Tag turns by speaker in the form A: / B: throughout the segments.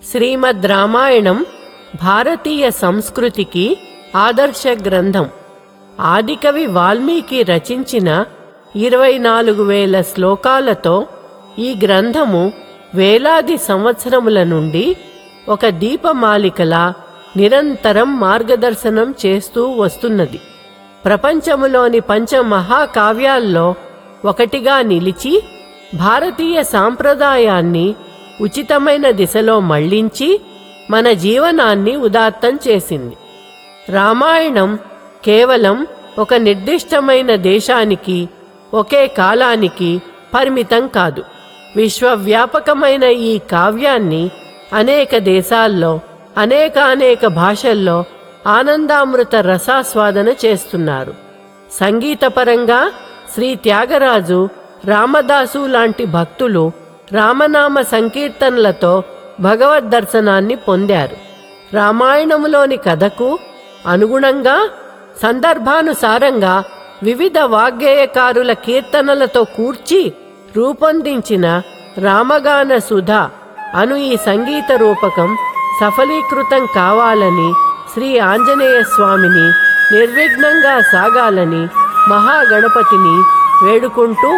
A: శ్రీమద్ రామాయణం భారతీయ సంస్కృతికి ఆదర్శ గ్రంథం ఆదికవి వాల్మీకి రచించిన ఇరవై నాలుగు వేల శ్లోకాలతో ఈ గ్రంథము వేలాది సంవత్సరముల నుండి ఒక దీపమాలికలా నిరంతరం మార్గదర్శనం చేస్తూ వస్తున్నది ప్రపంచములోని పంచమహాకావ్యాల్లో ఒకటిగా నిలిచి భారతీయ సాంప్రదాయాన్ని ఉచితమైన దిశలో మళ్లించి మన జీవనాన్ని ఉదాత్తం చేసింది రామాయణం కేవలం ఒక నిర్దిష్టమైన దేశానికి ఒకే కాలానికి పరిమితం కాదు విశ్వవ్యాపకమైన ఈ కావ్యాన్ని అనేక దేశాల్లో అనేకానేక భాషల్లో ఆనందామృత రసాస్వాదన చేస్తున్నారు సంగీతపరంగా శ్రీ త్యాగరాజు రామదాసు లాంటి భక్తులు రామనామ సంకీర్తనలతో భగవద్ దర్శనాన్ని పొందారు రామాయణములోని కథకు అనుగుణంగా సందర్భానుసారంగా వివిధ వాగ్గేయకారుల కీర్తనలతో కూర్చి రూపొందించిన రామగాన సుధ అను ఈ సంగీత రూపకం సఫలీకృతం కావాలని శ్రీ ఆంజనేయ స్వామిని నిర్విఘ్నంగా సాగాలని మహాగణపతిని వేడుకుంటూ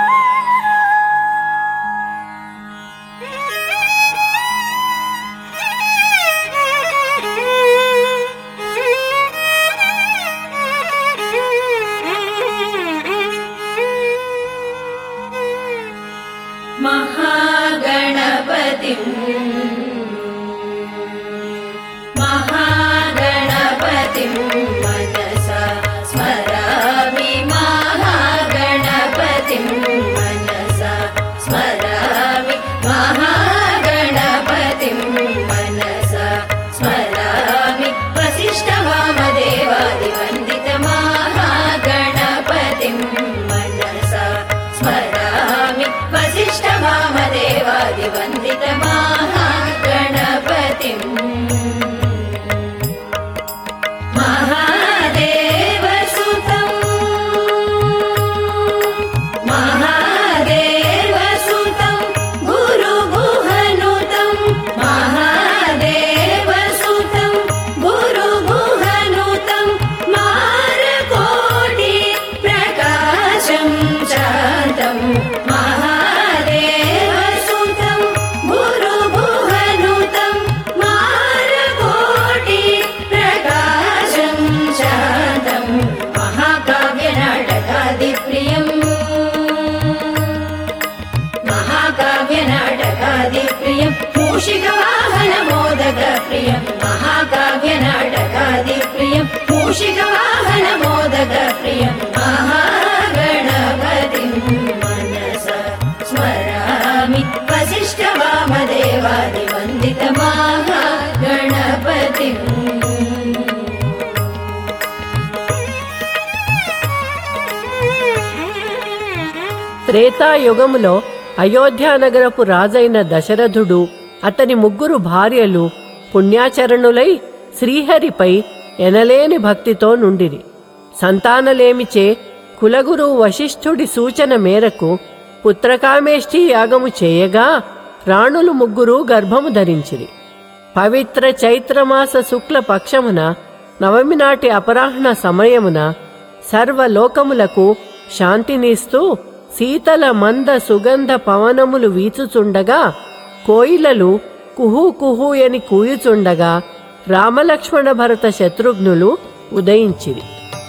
B: महागणपतिम् महागणपतिम् मनसा स्मरामि महागणपतिम् मनसा स्मरामि महागणपतिम् मनसा स्मरामि वसिष्ठवामदेवादिवन्दित महागणपतिम् मनसा स्मरामि वसिष्ठवामदेवादिवन्दित महागणपतिम् महादेवसुतम् महादेवसुतम् गुरुगुहनुतम् महादेवसुतम् गुरुगुहनुतम् मारकोटि प्रकाशं चान्तम् महादेवसुतम् गुरुगुहनुतम् मारकोटि प्रकाशं चान्तम् महाकाव्यनाटकादिप्रियम् महाकाव्यनाटकादिप्रियम् मूषिकवाहनमोदकप्रियम् महाकाव्यनाटकादिप्रियम् मूषिकवाहनमोदकप्रियम् महागणपतिम् मनसा स्मरामि वसिष्ठवामदेवादिवन्दित महागणपतिम्
A: త్రేతాయుగములో అయోధ్యానగరపు రాజైన దశరథుడు అతని ముగ్గురు భార్యలు పుణ్యాచరణులై శ్రీహరిపై ఎనలేని భక్తితో నుండిరి సంతానలేమిచే కులగురు వశిష్ఠుడి సూచన మేరకు పుత్రకామేష్టి యాగము చేయగా రాణులు ముగ్గురు గర్భము ధరించిరి పవిత్ర చైత్రమాస శుక్ల పక్షమున నవమి నాటి అపరాహ్న సమయమున సర్వలోకములకు శాంతినిస్తూ శీతల మంద సుగంధ పవనములు వీచుచుండగా కోయిలలు కుహూ కుహూ అని కూయుచుండగా రామలక్ష్మణ భరత శత్రుఘ్నులు ఉదయించిరి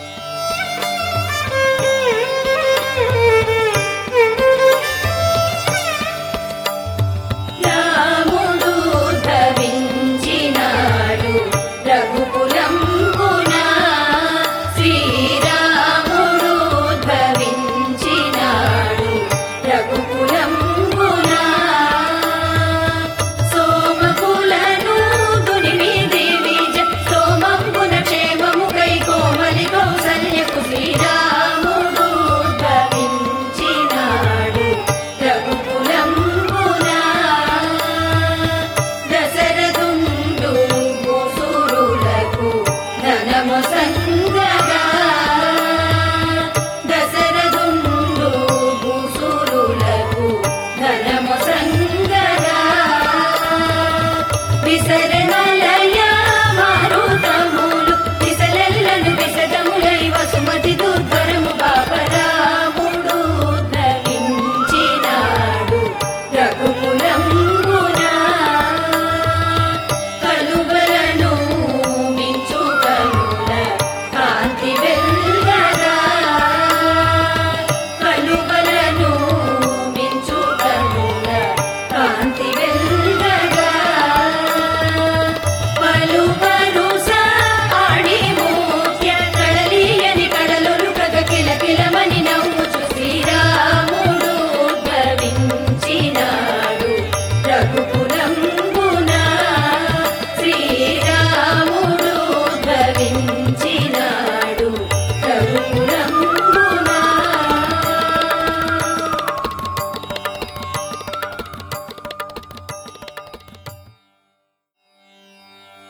B: రాముడు ధరించినాడు రఘుకులం పునా శ్రీరాముడు ధరించినాడు రఘుకులం పునా సోమకులను దునిమి దేవి సోమం పున క్షేమము కై కోమలి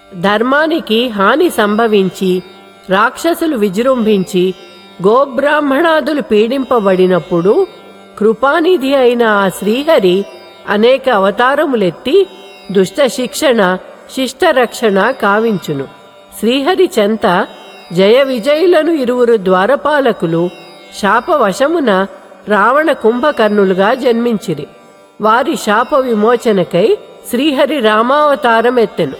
A: ధర్మానికి హాని సంభవించి రాక్షసులు విజృంభించి గోబ్రాహ్మణాదులు పీడింపబడినప్పుడు కృపానిధి అయిన ఆ శ్రీహరి అనేక అవతారములెత్తి దుష్ట శిక్షణ శిష్టరక్షణ కావించును శ్రీహరి చెంత జయ విజయులను ఇరువురు ద్వారపాలకులు శాపవశమున రావణ కుంభకర్ణులుగా జన్మించిరి వారి శాప విమోచనకై శ్రీహరి రామావతారం ఎత్తెను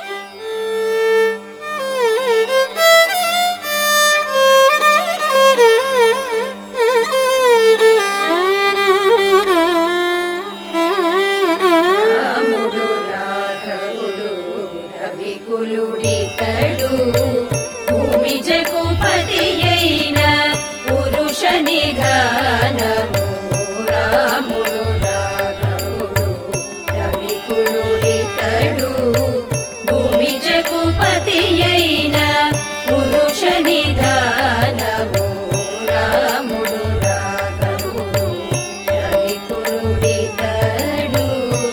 B: రాముడు రాఘవుడు రవికులుడితడు భూమి జగుపతి అయిన పురుష నిఘానము రాముడు రాఘవుడు రవికులుడితడు భూమి జగుపతి అయిన పురుష నిఘానము రాముడు రాఘవుడు రవికులుడితడు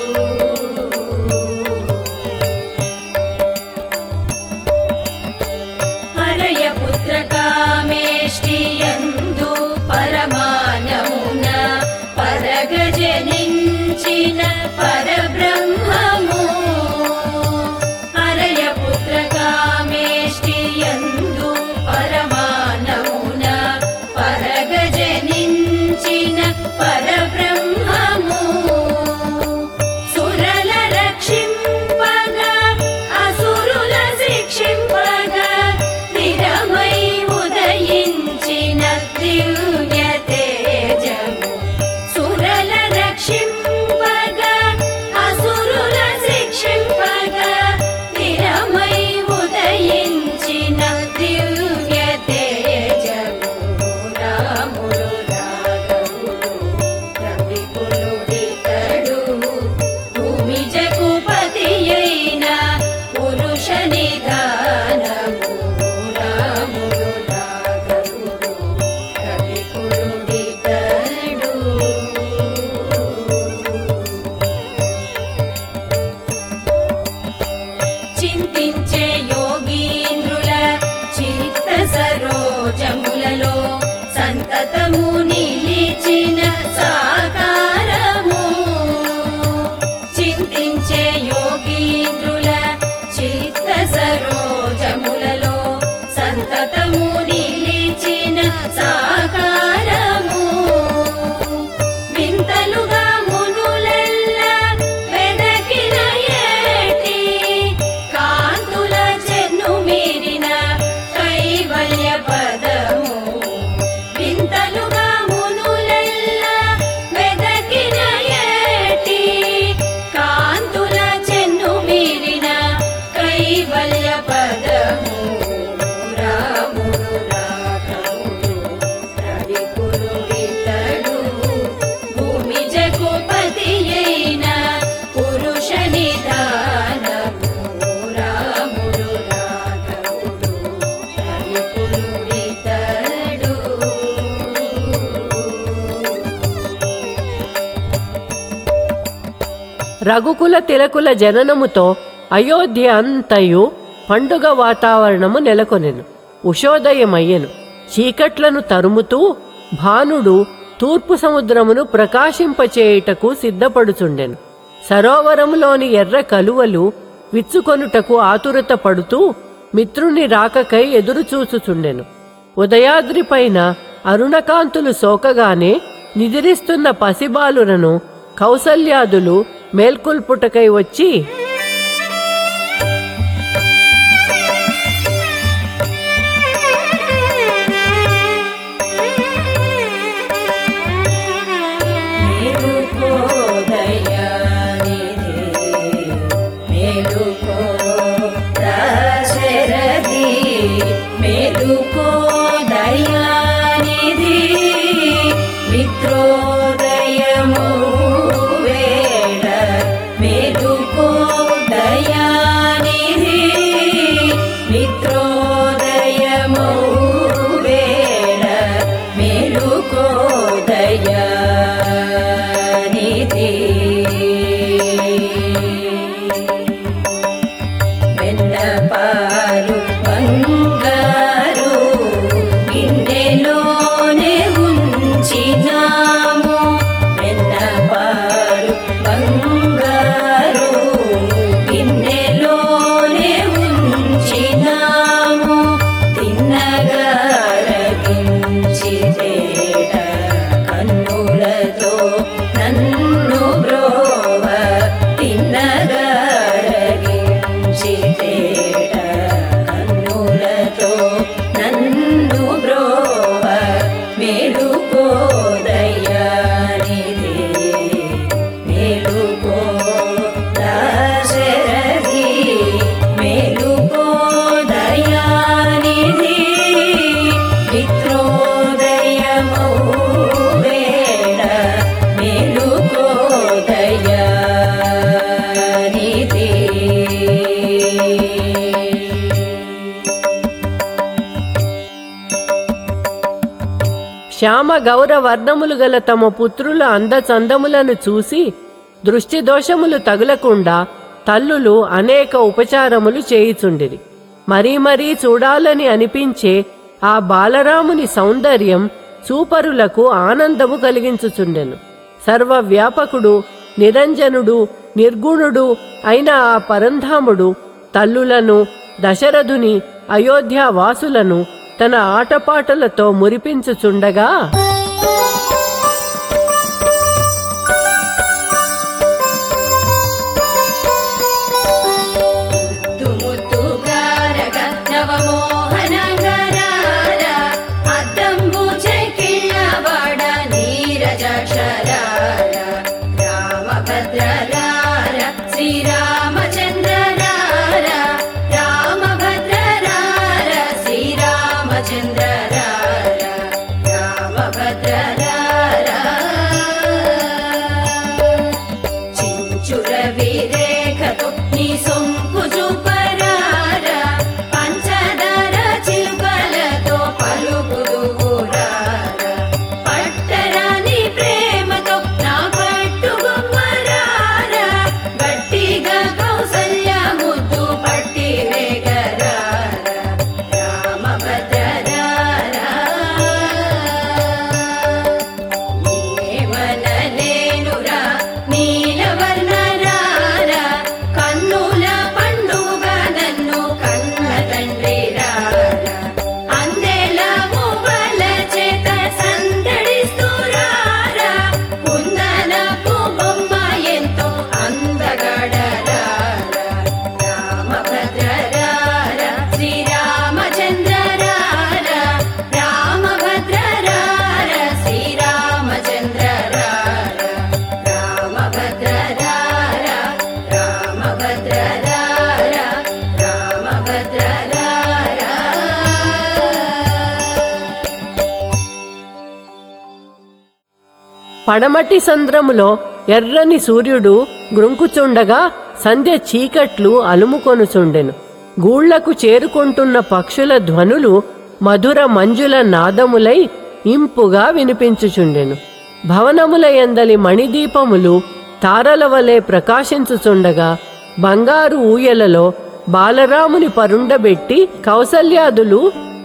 B: హరయ పుత్ర కామేష్టియందు పరమానమున పరగజనించిన పరబ్రహ్మము హరయ పుత్ర కామేష్టియందు పరమానమున పరగజనించిన పరబ్రహ్మము సురల రక్షింపగా అసురుల శిక్షింపగా నిరమై ఉదయించిన దివ్య తేజము సురల రక్షింపగా అసురుల శిక్షింపగా నిరమై ఉదయించిన దివ్య తేజము రాముడు రాఘవుడు రవికులుడితడు భూమి జగుపతి అయిన పురుష నిధానము రాముడు రాఘవుడు రవికులుడితడు చింతించే యోగీంద్రుల చిత్త సరోజములలో సంతతము నిలిచిన సాకారము చింతించే యోగీంద్రుల చిత్త సరోజములలో సంతతము నిలిచిన సాకారము వింతలుగా మునులెల్ల వెదకిన ఏటి కాంతుల చెన్ను మీరిన కైవల్య పదము వింతలుగా మునులెల్ల వెదకిన ఏటి కాంతుల చెన్ను మీరిన కైవల్య పదము రాముడు రాఘవుడు రవికులుడితడు భూమి జగుపతి అయిన పురుష నిధానము రాముడు రాఘవుడు రవికులుడితడు
A: రఘుకుల తిలకుల జననముతో అయోధ్య అంతయు పండుగ వాతావరణము నెలకొనెను ఉషోదయమయ్యెను చీకట్లను తరుముతూ భానుడు తూర్పు సముద్రమును ప్రకాశింపచేయుటకు సిద్ధపడుచుండెను సరోవరములోని ఎర్ర కలువలు విచ్చుకొనుటకు ఆతురత పడుతూ మిత్రుని రాకకై ఎదురుచూచుచుండెను ఉదయాద్రిపైన అరుణకాంతులు సోకగానే నిదిరిస్తున్న పసిబాలులను కౌసల్యాదులు మేల్కొల్పుటకై వచ్చి
B: మేలుకో దయానిధి మేలుకో దశరథి మేలుకో దయానిధి మిత్రోదయము వేళ మేలుకో
A: శ్యామ గౌర వర్ణములు గల తమ పుత్రుల అందచందములను చూసి దృష్టి దోషములు తగులకుండా తల్లులు అనేక ఉపచారములు చేయుచుండిరి మరీ మరీ చూడాలని అనిపించే ఆ బాలరాముని సౌందర్యం చూపరులకు ఆనందము కలిగించుచుండెను సర్వవ్యాపకుడు నిరంజనుడు నిర్గుణుడు అయిన ఆ పరంధాముడు తల్లులను దశరథుని అయోధ్య వాసులను తన ఆటపాటలతో మురిపించుచుండగా
B: తుముతుగారగ నవమోహనగరార అద్దంబు చెక్కిళ్ళవాడ నీరజాక్షరార రామభద్రరార శ్రీరామచంద్రరార రామభద్రరార శ్రీరామచంద్రరార రామభద్రరార చించుర విరేఖతో నీ సొంపు చూపరార పంచదార చిలుకలతో పలుకుదురార పట్టరాని ప్రేమతో నా పట్టు బొమ్మరార గట్టిగా కౌసల్య ముద్దు పట్టి వేగరార రామభద్రరార ఏమనలేనురా నీలవర్ణరారా కన్నుల పండుగ నన్ను కన్న తండ్రి రారా అందెల మువ్వల చేత సందడిస్తురారా కుందనపు బొమ్మ ఎంతో అందగడరారా రామభద్రరార శ్రీరామచంద్రరార రామభద్రరార శ్రీరామచంద్రరార రామభద్రరార రామభద్రరార రామభద్రరార
A: పడమటి సంద్రములో ఎర్రని సూర్యుడు గ్రుంకుచుండగా సంధ్య చీకట్లు అలుముకొనుచుండెను గూళ్లకు చేరుకుంటున్న పక్షుల ధ్వనులు మధుర మంజుల నాదములై ఇంపుగా వినిపించుచుండెను భవనముల ఎందలి మణిదీపములు తారల వలె ప్రకాశించుచుండగా బంగారు ఊయలలో బాలరాముని పరుండబెట్టి కౌసల్యాదులు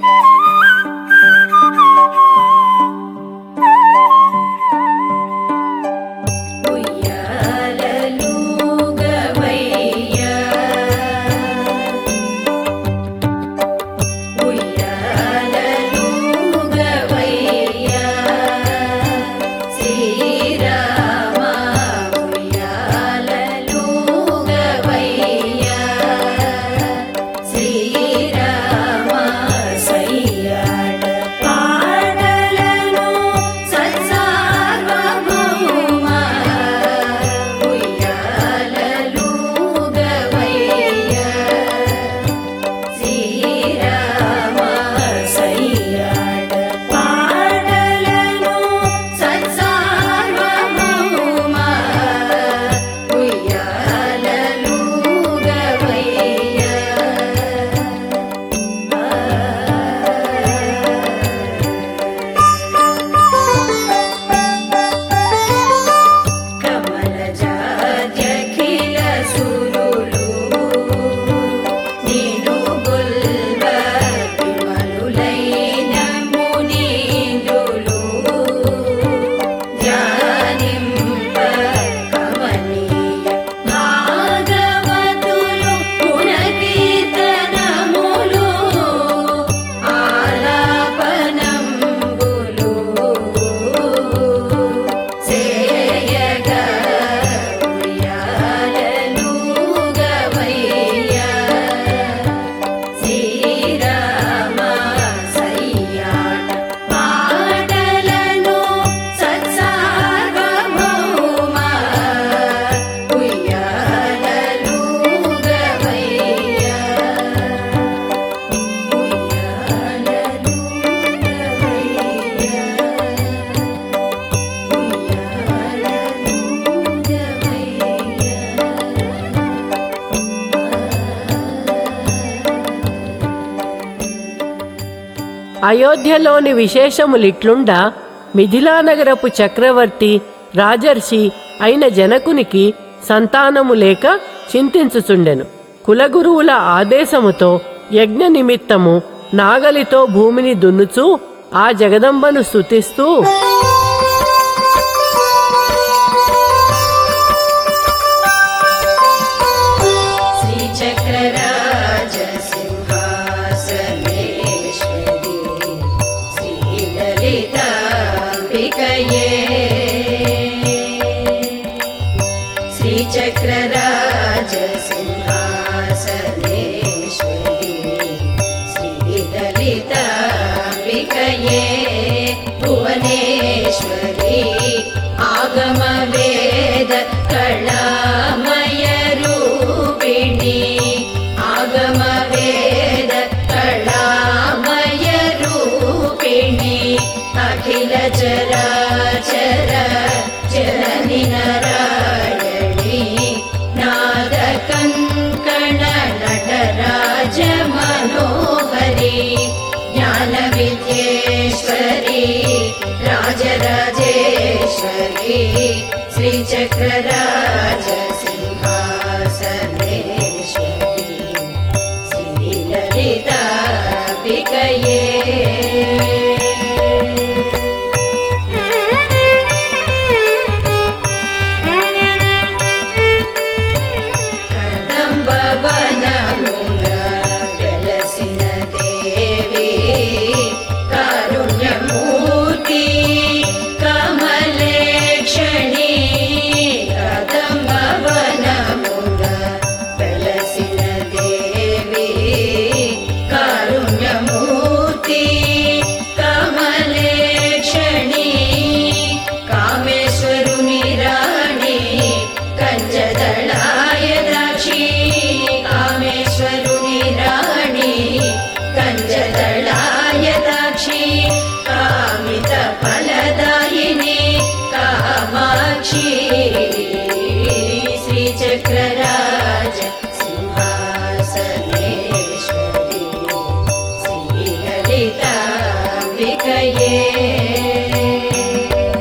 B: ఉయ్యాలలుగవయ్యా ఉయ్యాలలుగవయ్యా శ్రీరామ ఉయ్యాలలుగవయ్యా శ్రీరామ సయ్యాడ పాడలను సత్సార్వభౌమ ఉయ్యాలలుగవయ్యా శ్రీరామ సయ్యాడ పాడలను సత్సార్వభౌమ కమలజాత్యఖిల సురులు నీను గుల్బ విమలులైన మునీంద్రులు ధ్యానింప కమనీయ భాగవతులు పునకీర్తనములు ఆలాపనంబులు చేయగా ఉయ్యాలలుగవయ్యా శ్రీరామ సయ్యాట పాటలను సత్సార్వభౌమ ఉయ్యాలలుగవయ్యా ఉయ్యాలలుగవయ్యా
A: అయోధ్యలోని విశేషములిట్లుండా మిథిలానగరపు చక్రవర్తి రాజర్షి అయిన జనకునికి సంతానము లేక చింతించుచుండెను కులగురువుల ఆదేశముతో యజ్ఞ నిమిత్తము నాగలితో భూమిని దున్నుచూ ఆ జగదంబను స్తుతిస్తూ
B: श्रीचक्रराज सिंहासनेश्वरी श्रीललिताम्बिकये श्रीचक्रराज सिंहासनेश्वरी श्रीललिताम्बिकये भुवनेश्वरी आगमवेद कलामयरूपिणी आगमवेद कलामयरूपिणी अखिल चराचर जननि नारायणी नादकङ्कण नटराज मनोहरी ज्ञानविद्येश्वरी राजराजेश्वरी श्रीचक्रराज सिंहासनेश्वरी श्रीललिताम्बिकये కదంబవనమున వెలసిన దేవి కారుణ్యమూర్తి కమలేక్షణి కదంబవనమున వెలసిన దేవి కారుణ్యమూర్తి కమలేక్షణి కామేశ్వరుని రాణి కంజదళాయ దాక్షి కామేశ్వరుని రాణి కంజదళాయ దాక్షి కామిత ఫలదాయిని కామాక్షి శ్రీచక్రరాజ సింహాసనేశ్వరి శ్రీలలితాంబికయే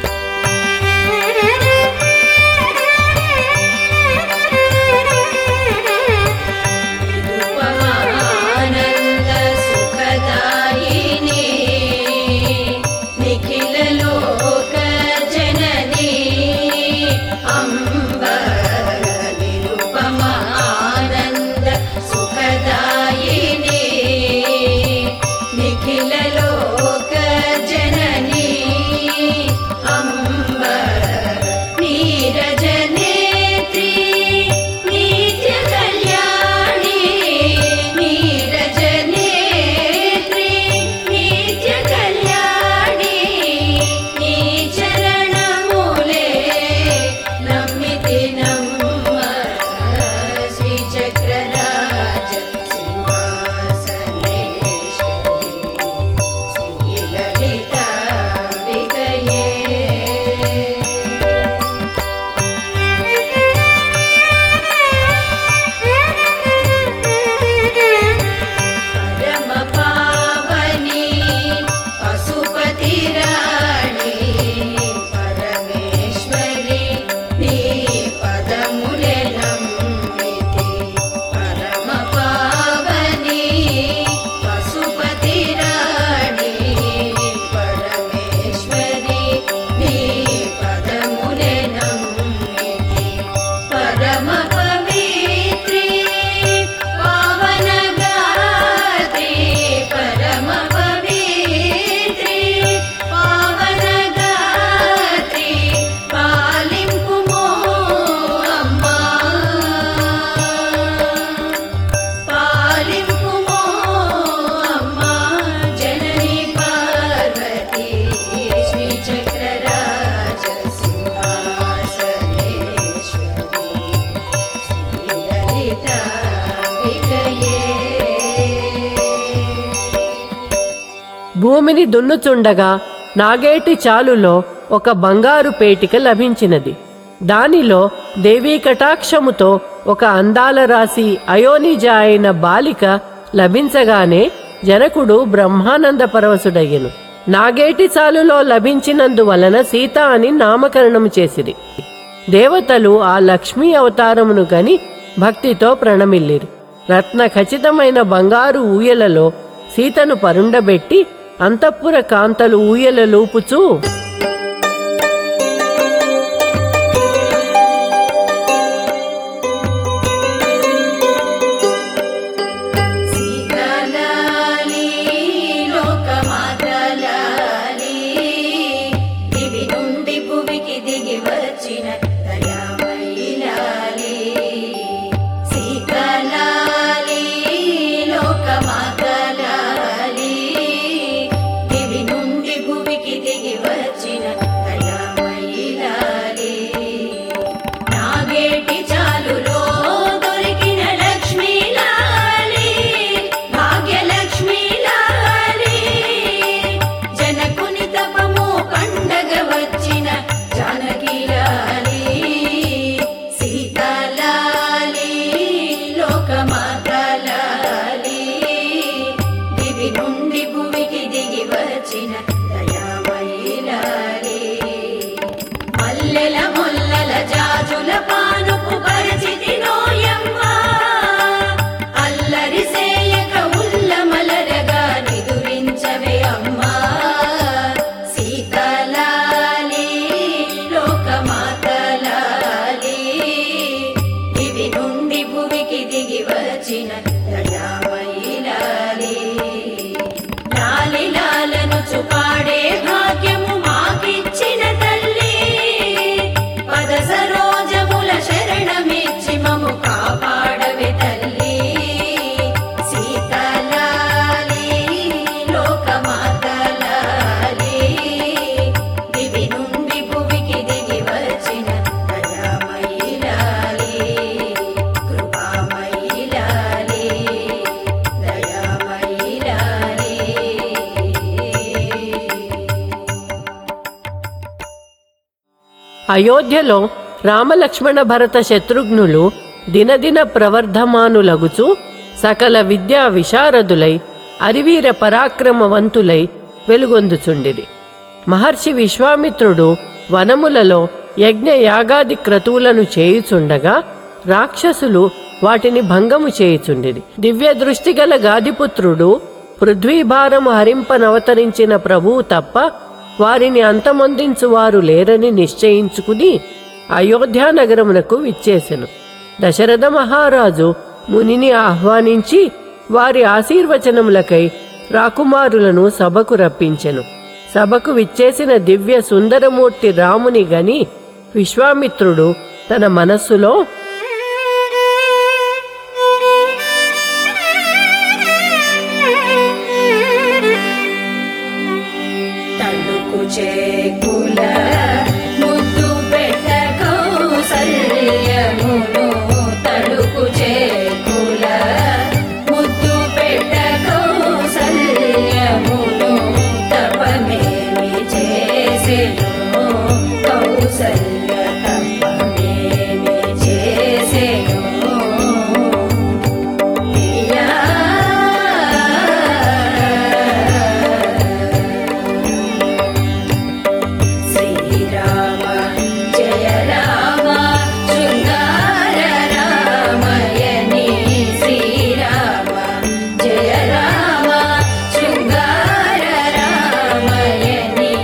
B: ఉపమానంద సుఖదాయిని నిఖిల లోక జనని అంబ నిరుపమానంద సుఖదాయిని నిఖిల లోక జనని అంబ నీరజనేత్రి నిత్య కళ్యాణి నీరజనేత్రి నిత్య కళ్యాణి నీ చరణములే నమ్మితి నమ్మ శ్రీచక్రరాజ సింహాసనేశ్వరి శ్రీలలితాంబికయే परम पावनी पशुपति राणी परमेश्वरी నీ పదములే నమ్మితి పరమ పావని పశుపతి రాణి పరమేశ్వరి నీ పదములే నమ్మితి పరమ పవిత్రి పావన గాత్రి పరమ పవిత్రి పావన గాత్రి పాలింపుమో అమ్మా పాలింపుమో అమ్మా జనని పార్వతి శ్రీచక్రరాజ సింహాసనేశ్వరి
A: భూమిని దున్నుచుండగా నాగేటి చాలులో ఒక బంగారు పేటిక లభించినది దానిలో దేవీ కటాక్షముతో ఒక అందాల రాశి అయోనిజ అయిన బాలిక లభించగానే జనకుడు బ్రహ్మానంద పరవశుడయ్యను నాగేటి చాలులో లభించినందువలన సీత అని నామకరణం చేసిరి దేవతలు ఆ లక్ష్మీ అవతారమును గని భక్తితో ప్రణమిల్లిరి రత్న ఖచ్చితమైన బంగారు ఊయలలో సీతను పరుండబెట్టి అంతఃపుర కాంతలు ఊయలలూపుచూ
B: సీతలాలి లోకమాతలాలి దివి నుండి భువికి దిగి వచ్చిన దయామయిలాలి సీతలాలి లోకమాతలాలి దివి నుండి భువికి దిగి వచ్చిన దయామయిలాలి నాగేటి చాలులో దొరికిన లక్ష్మీ లాలి భాగ్యలక్ష్మీ లాలి జనకుని తపము పండగ వచ్చిన జానకి లాలి సీతాలాలి లోకమాత లాలి దివి నుండి భువికి దిగి వచ్చిన దయామయి లాలి మల్లెల ముల్లల జాజుల పానుపు పరిచితి నోయమ్మా అల్లరి సేయక ఉల్ల మలరగా నిదురించవే అమ్మా సీతలాలి లోకమాతలాలి ఇవి నుండి భువికి దిగి వచ్చిన దయామయి లాలి లాలి లాలను చుపాడే భాగ్యము మాకిచ్చిన తల్లి పద సరోజముల శరణమిచ్చి మము కాపాడవే తల్లి సీతలాలి లోకమాతలాలి దివి నుండి భువికి దిగి వచ్చిన దయామయి లాలి కృపామయి లాలి దయామయి లాలి
A: అయోధ్యలో రామలక్ష్మణ భరత శత్రుఘ్నులు దినదిన ప్రవర్ధమానులగుచు సకల విద్యా విశారదులై అరివీర పరాక్రమవంతులై వెలుగొందుచుండిరి మహర్షి విశ్వామిత్రుడు వనములలో యజ్ఞ యాగాది క్రతువులను చేయుచుండగా రాక్షసులు వాటిని భంగము చేయుచుండిరి దివ్య దృష్టి గల గాదిపుత్రుడు పృథ్వీభారము హరింపనవతరించిన ప్రభువు తప్ప వారిని అంతమొందించువారు లేరని నిశ్చయించుకుని అయోధ్యానగరమునకు విచ్చేసెను దశరథ మహారాజు మునిని ఆహ్వానించి వారి ఆశీర్వచనములకై రాకుమారులను సభకు రప్పించెను సభకు విచ్చేసిన దివ్య సుందరమూర్తి రాముని గని విశ్వామిత్రుడు తన మనస్సులో
B: తడుకు చేకుల ముద్దు పెట్ట కౌసల్యమును తడుకు చేకుల ముద్దు పెట్ట కౌసల్యమును తపమేమి చేసెను కౌసల్య తపమేమి చేసెను శ్రీరామ జయ రామ శృంగార రామయని శ్రీరామ జయ రామ శృంగార రామయని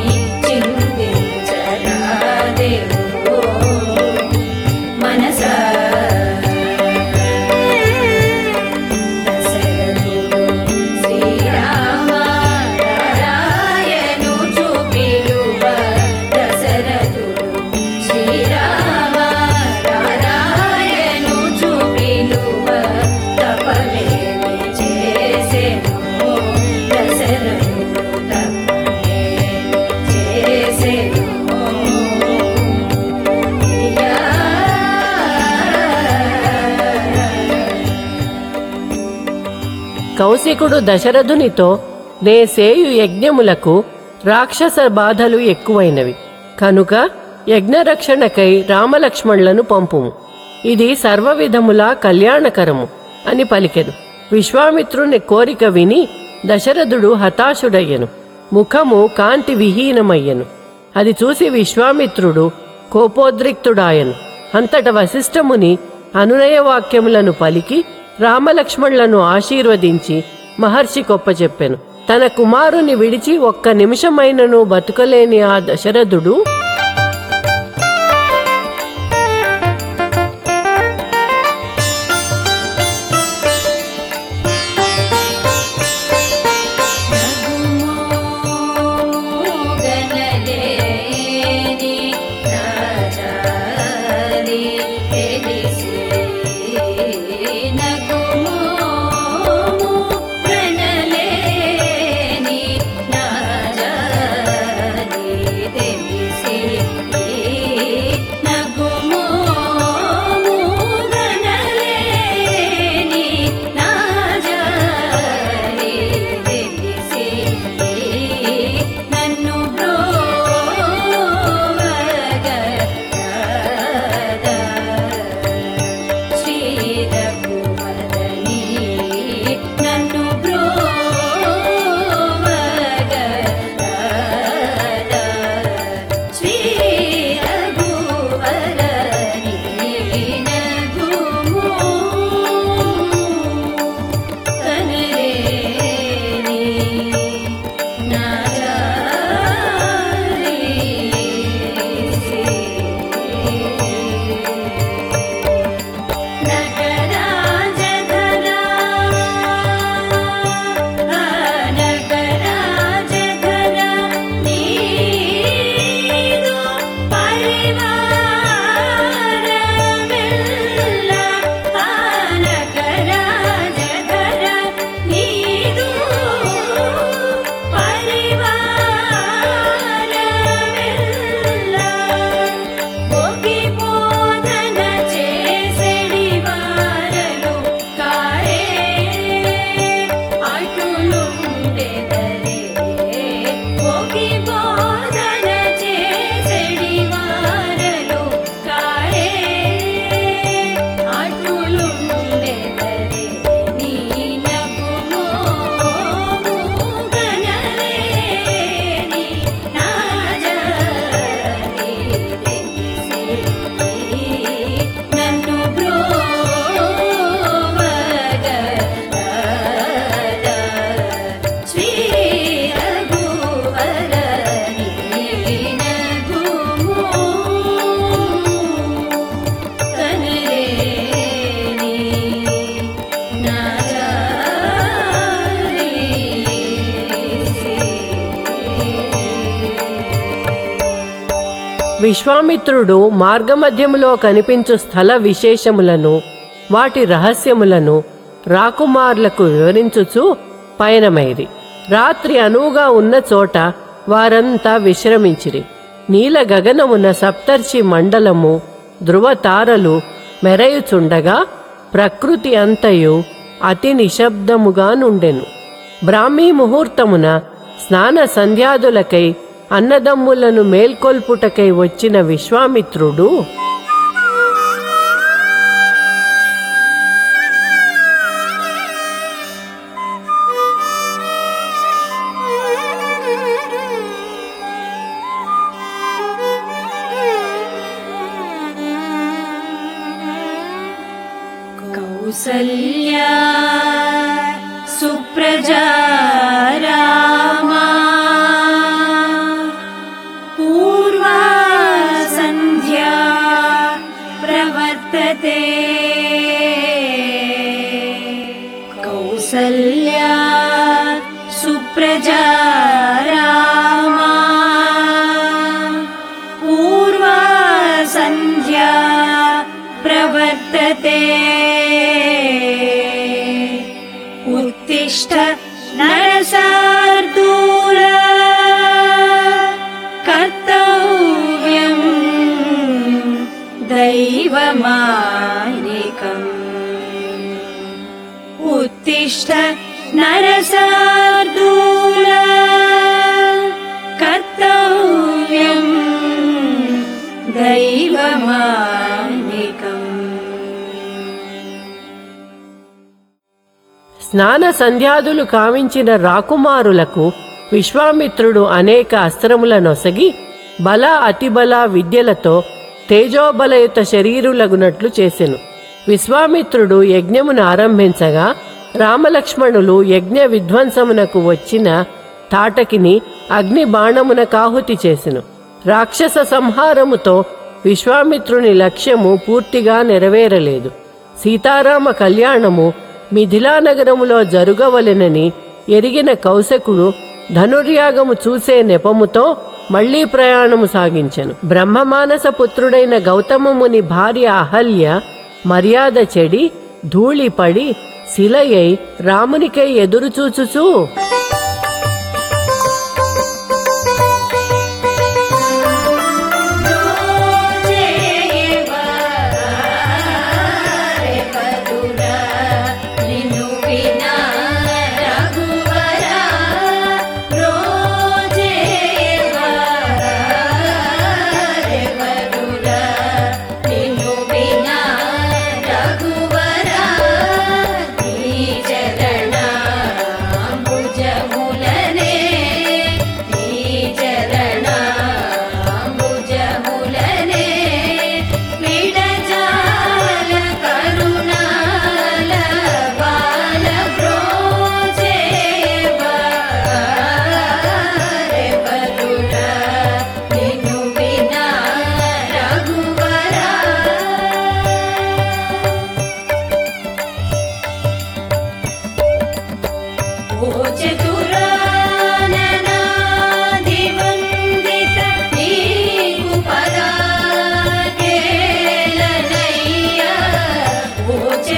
B: చింతించరాదేవో మనసా దశరథుడు శ్రీరామ నారాయణు చూపిలువ దశరథుడు శ్రీరామ నారాయణు చూపిలువ తపమేమి చేసెను దశరథుడు తపమేమి చేసెను
A: కౌశికుడు దశరథునితో నే సేయు యజ్ఞములకు రాక్షస బాధలు ఎక్కువైనవి కనుక యజ్ఞరక్షణకై రామలక్ష్మణులను పంపుము ఇది సర్వవిధములా కళ్యాణకరము అని పలికెను విశ్వామిత్రుని కోరిక విని దశరథుడు హతాశుడయ్యను ముఖము కాంతి విహీనమయ్యను అది చూసి విశ్వామిత్రుడు కోపోద్రిక్తుడాయను అంతట వశిష్ఠముని అనునయ వాక్యములను పలికి రామలక్ష్మణులను ఆశీర్వదించి మహర్షి కొప్పచెప్పెను తన కుమారుని విడిచి ఒక్క నిమిషమైనను బతుకలేని ఆ దశరథుడు
B: గనలేని రాజాని తెలిసి నగుమోము ప్రణలేని రాజాని తెలిసి నగుమోము గనలేని రాజాని తెలిసి నన్ను శ్రీరఘువరని నన్ను శ్రీరఘువరని నగుమో కనరేని ఒకే బోధన చేసెడి వారలు కారే అటులుండెదరే ఒకే బోధన చేసెడి వారలు కారే అటులుండెదరే నీ నగుమోము గనలేని నాజాని తెలిసి నన్ను బ్రోవగరాదా శ్రీ రఘువరని నగుమో కనరేని
A: విశ్వామిత్రుడు మార్గమధ్యములో కనిపించు స్థల విశేషములను వాటి రహస్యములను రాకుమార్లకు వివరించుచు పయనమైరి రాత్రి అనువుగా ఉన్న చోట వారంతా విశ్రమించిరి నీల గగనమున సప్తర్షి మండలము ధృవతారలు మెరయుచుండగా ప్రకృతి అంతయు అతి నిశ్శబ్దముగా నుండెను బ్రాహ్మీ ముహూర్తమున స్నాన సంధ్యాదులకై అన్నదమ్ములను మేల్కొల్పుటకై వచ్చిన విశ్వామిత్రుడు
B: కౌసల్యా సుప్రజా రామా పూర్వా సంధ్యా ప్రవర్తతే కౌసల్యా సుప్రజా రామా పూర్వా సంధ్యా ప్రవర్తతే उत्तिष्ठ नरसार्दूल कर्तव्यम् दैवमानिकम् उत्तिष्ठ नरसार्दूल कर्तव्यम् दैवमानिकम्
A: స్నాన సంధ్యాదులు కావించిన రాకుమారులకు విశ్వామిత్రుడు అనేక అస్త్రములనొసగి బల అతిబల విద్యలతో తేజోబలయుత శరీరులగునట్లు చేసెను విశ్వామిత్రుడు యజ్ఞమును ఆరంభించగా రామలక్ష్మణులు యజ్ఞ విధ్వంసమునకు వచ్చిన తాటకిని అగ్ని బాణమున కాహుతి చేసెను రాక్షస సంహారముతో విశ్వామిత్రుని లక్ష్యము పూర్తిగా నెరవేరలేదు సీతారామ కళ్యాణము మిథిలా నగరములో జరుగవలెనని ఎరిగిన కౌశకుడు ధనుర్యాగము చూసే నెపముతో మళ్లీ ప్రయాణము సాగించెను బ్రహ్మమానస పుత్రుడైన గౌతమముని భార్య అహల్య మర్యాద చెడి ధూళిపడి శిలయై రామునికై ఎదురుచూచుచూ
B: అంబుజములనే నీ చరణ అంబుజములనే విడజాల కరుణాల బాల బ్రోచేవరుడ నిన్ను వినా రఘువరా ఓ చతురాననాదివందిత నీకు పరాకేలనయ్య ఓ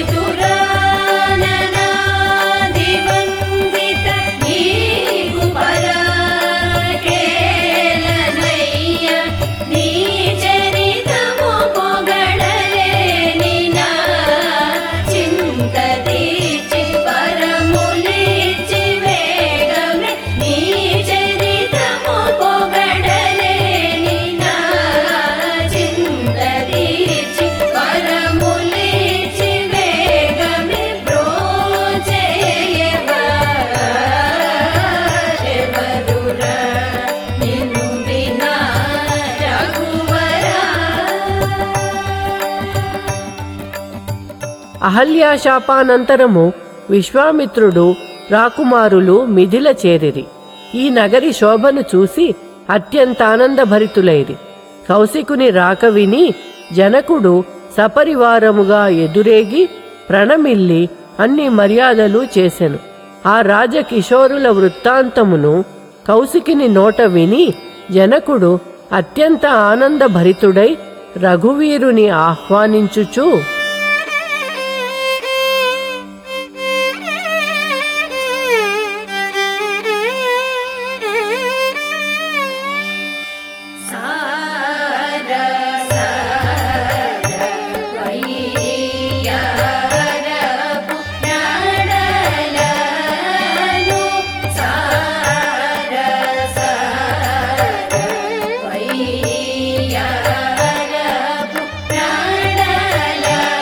B: చతురాననాదివందిత నీకు పరాకేలనయ్య నీ చరితము పొగడలేని నా చింత తీర్చి పరములిచ్చి వేగమే నీ చరితము పొగడలేని నా చింత తీర్చి పరములిచ్చి వేగమే బ్రోచేయవరురా నిన్ను వినా రఘువరా
A: అహల్యాశాపానంతరము విశ్వామిత్రుడు రాకుమారులు మిథిల చేరిరి ఈ నగరి శోభను చూసి అత్యంత ఆనందభరితులైరి కౌశికుని రాక విని జనకుడు సపరివారముగా ఎదురేగి ప్రణమిల్లి అన్ని మర్యాదలు చేసెను ఆ రాజకిషోరుల వృత్తాంతమును కౌశికిని నోట విని జనకుడు అత్యంత ఆనందభరితుడై రఘువీరుని ఆహ్వానించుచు
B: సార సార వైయారపు నడలను సార సార వైయారపు నడలను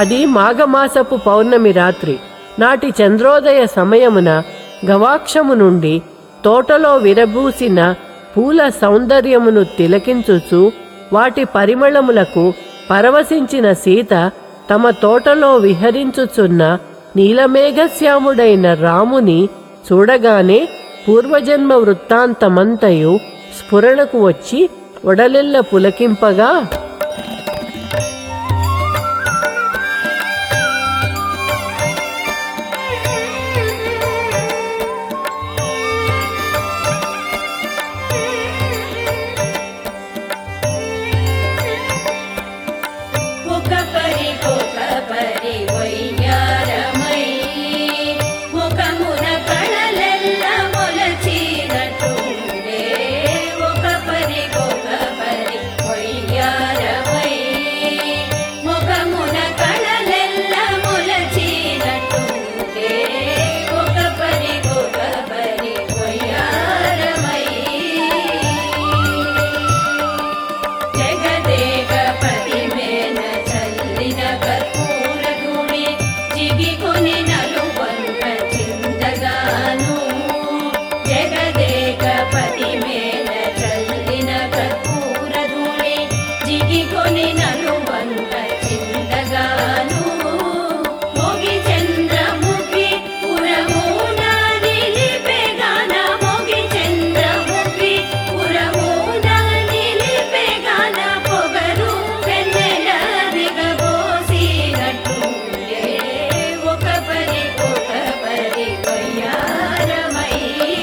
A: అది మాఘమాసపు పౌర్ణమి రాత్రి నాటి చంద్రోదయ సమయమున గవాక్షము నుండి తోటలో విరబూసిన పూల సౌందర్యమును తిలకించుచు వాటి పరిమళములకు పరవశించిన సీత తమ తోటలో విహరించుచున్న నీలమేఘశ్యాముడైన రాముని చూడగానే పూర్వజన్మ వృత్తాంతమంతయు స్ఫురణకు వచ్చి ఒడలెల్ల పులకింపగా
B: ఒక పరి ఒక పరి వయ్యారమై ముఖమున కళలెల్ల మొలచినట్టుండే ఒక పరి ఒక పరి వయ్యారమై ముఖమున కళలెల్ల మొలచినట్టుండే ఒక పరి ఒక పరి వయ్యారమై జగదేకపతి మేన చల్లిన కర్పూర ధూళి జిగికొని నలువంక చిందగాను జగదేకపతి మేన చల్లిన కర్పూర ధూళి జిగికొని నలువంక చిందగాను మోగి చంద్రముఖి పురమున నిలిపెగాన మోగి చంద్రముఖి పురమున నిలిపెగాన పొగరు వెన్నెల దిగబోసినట్టుండే ఒక పరి ఒక పరి వయ్యారమై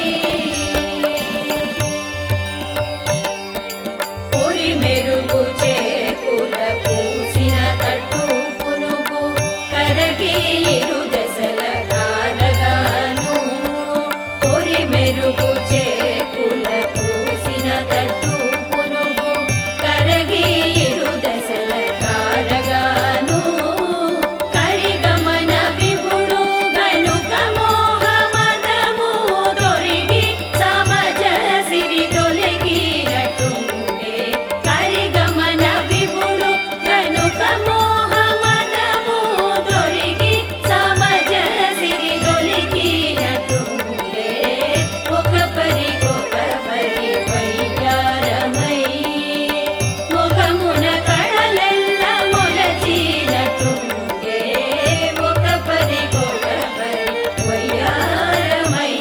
B: పొరి మెరుగు చేకుల పూసిన తట్టు పునుగు కరగి ఇరు దశల కారగాను పొరి మెరుగు చేకుల పూసిన తట్టు పునుగు కరగి ఇరు దశల కారగాను కరిగమన విభుడు గనుక మోహమదము దొరిగి సమజ సిరి తొలగినట్టుండే కరిగమన విభుడు గనుక మోహమదము దొరిగి సమజ సిరి తొలగినట్టుండే ఒక పరి ఒక పరి వయ్యారమై ముఖమున కళలెల్ల మొలచినట్టుండే ఒక పరి ఒక పరి వయ్యారమై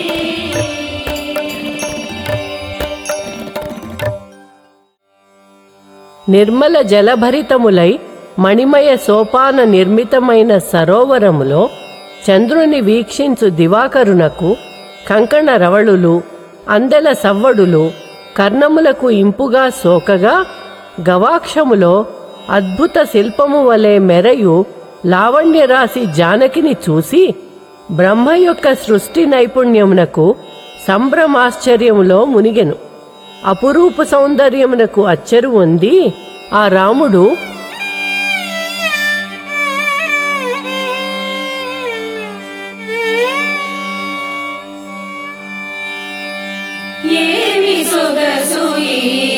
A: నిర్మల జలభరితములై మణిమయ సోపాన నిర్మితమైన సరోవరములో చంద్రుని వీక్షించు దివాకరునకు కంకణ రవళులు అందెల సవ్వడులు కర్ణములకు ఇంపుగా సోకగా గవాక్షములో అద్భుత శిల్పము వలె మెరయు లావణ్యరాశి జానకిని చూసి బ్రహ్మ యొక్క సృష్టి నైపుణ్యమునకు సంభ్రమాశ్చర్యములో మునిగెను అపురూప సౌందర్యమునకు అచ్చరు ఉంది ఆ రాముడు
B: ఏమి సొగసు ఈ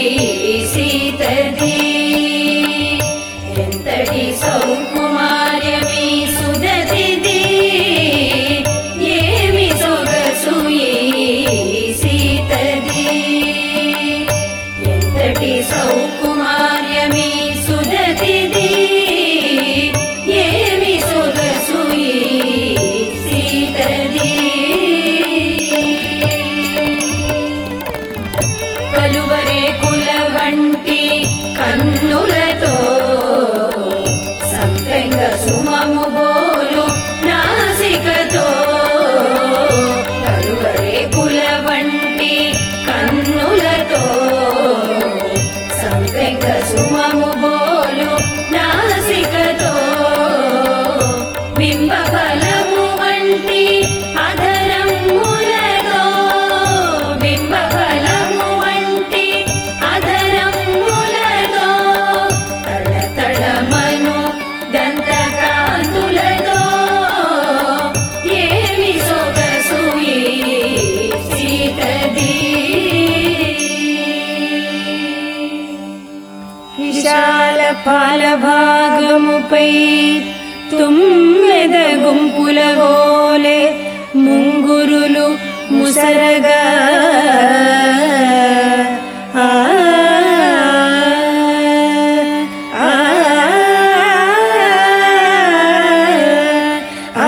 B: సీతది ఎంతటి సౌకుమార్యమి సుదతిది ఏమి సొగసు ఈ సీతది ఎంతటి సౌకుమార్యమి సుదతిది ఏమి సొగసు ఈ సీతది కలువరే కుల వంటి కన్నులతో సంపెంగ సుమము బోలు నాసికతో కలువరే కుల వంటి కన్నులతో సంపెంగ సుమము బోలు నాసికతో బింబ ఫలము వంటి అధరములతో బింబ ఫలము వంటి అధరములతో తళతళమను దంతకాంతులతో ఏమి సొగసు ఈ సీతది విశాల పాల భాగముపై తుమ్మెద గుంపుల గోలే ముంగురులు ముసరగా ఆ, ఆ, ఆ,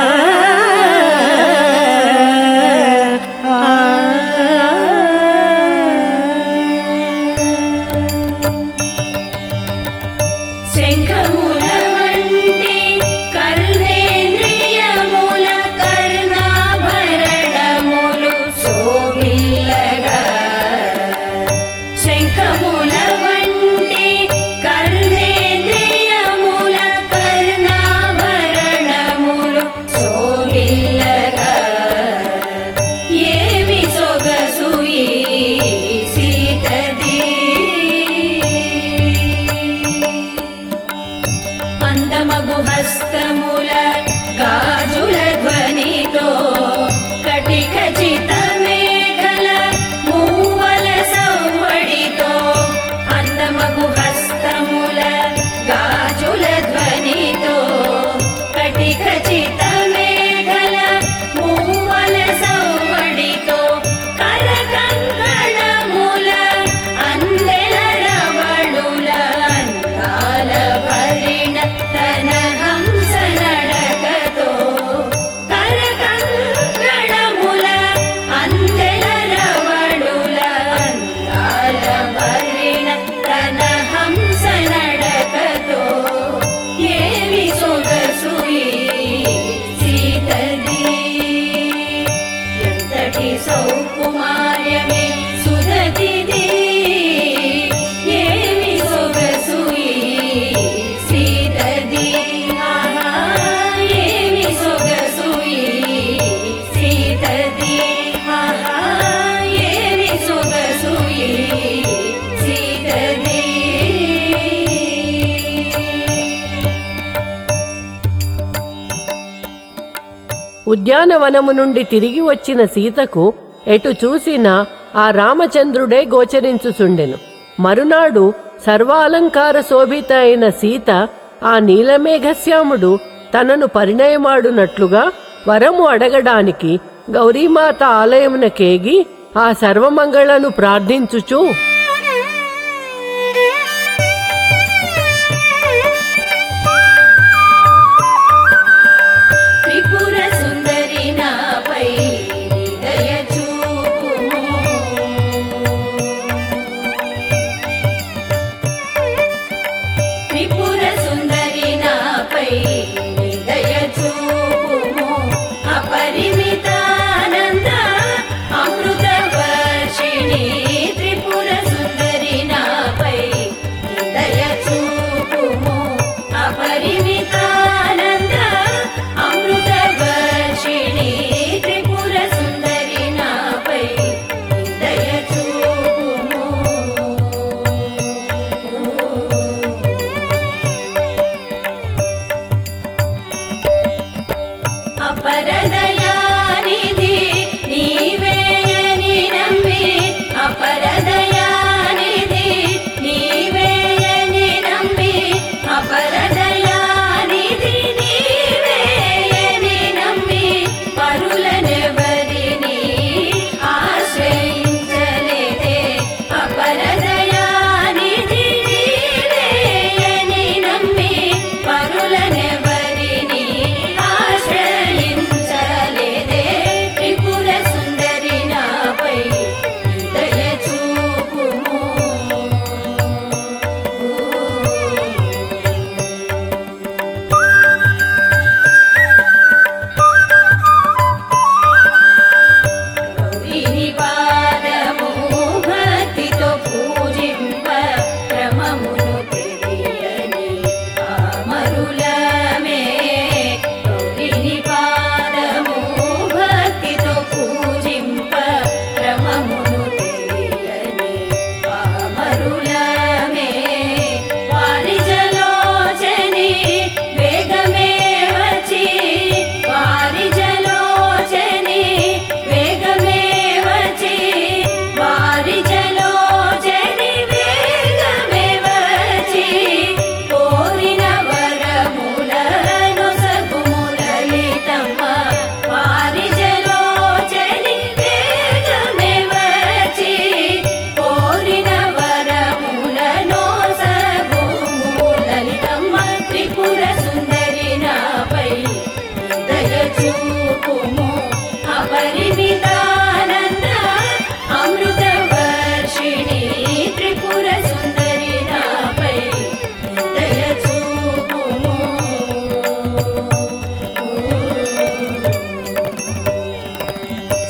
B: శంఖముల వంటి కర్ణేంద్రియముల కర్ణాభరణములు శోభిల్లగా శంఖముల వంటి కర్ణేంద్రియముల కర్ణాభరణములు శోభిల్లగా ఏమి సొగసు ఈ సీతది అందమగు హస్తముల గాజుల ధ్వనితో కటిక చిత మేఘల మూవల సౌవడితో అందమగు హస్తముల గాజుల ధ్వనితో కటిక చిత మేఘల మూవల సౌవడితో కరకంకణముల అందెల రవళుల అందాల భరిణ తన హంస నడకతో కరకంకణముల అందెల రవళుల అందాల భరిణ తన హంస నడకతో ఏమి సొగసు ఈ సీతది ఎంతటి సౌకుమార్యమే సుధతిది ఏమి సొగసు ఈ సీతది ఆహా, ఏమి సొగసు ఈ సీతది ఆహా, ఏమి సొగసు ఈ సీతది
A: ఉద్యానవనము నుండి తిరిగి వచ్చిన సీతకు ఎటు చూసినా ఆ రామచంద్రుడే గోచరించుచుండెను మరునాడు సర్వాలంకార శోభిత అయిన సీత ఆ నీలమేఘశ్యాముడు తనను పరిణయమాడునట్లుగా వరము అడగడానికి గౌరీమాత ఆలయమునకేగి ఆ సర్వమంగళను ప్రార్థించుచు
B: త్రిపుర సుందరి నాపై దయ చూపుము త్రిపుర సుందరి నాపై దయ చూపుము అపరిమితానంద అమృత వర్షిణి త్రిపుర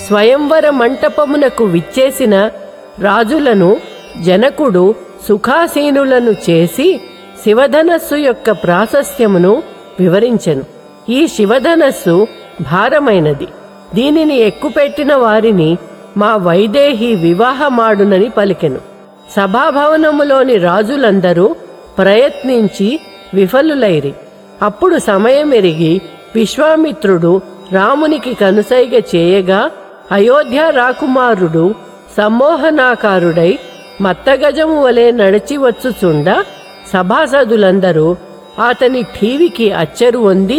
A: స్వయంవర మంటపమునకు విచ్చేసిన రాజులను జనకుడు సుఖాసీనులను చేసి శివధనస్సు యొక్క ప్రాశస్త్యమును వివరించెను ఈ శివధనస్సు భారమైనది దీనిని ఎక్కుపెట్టిన వారిని మా వైదేహి వివాహమాడునని పలికెను సభాభవనములోని రాజులందరూ ప్రయత్నించి విఫలులైరి అప్పుడు సమయం ఎరిగి విశ్వామిత్రుడు రామునికి కనుసైగ చేయగా అయోధ్య రాకుమారుడు సమ్మోహనాకారుడై మత్తగజము వలె నడిచి వచ్చుచుండ సభాసదులందరూ అతని ఠీవికి అచ్చరు వంది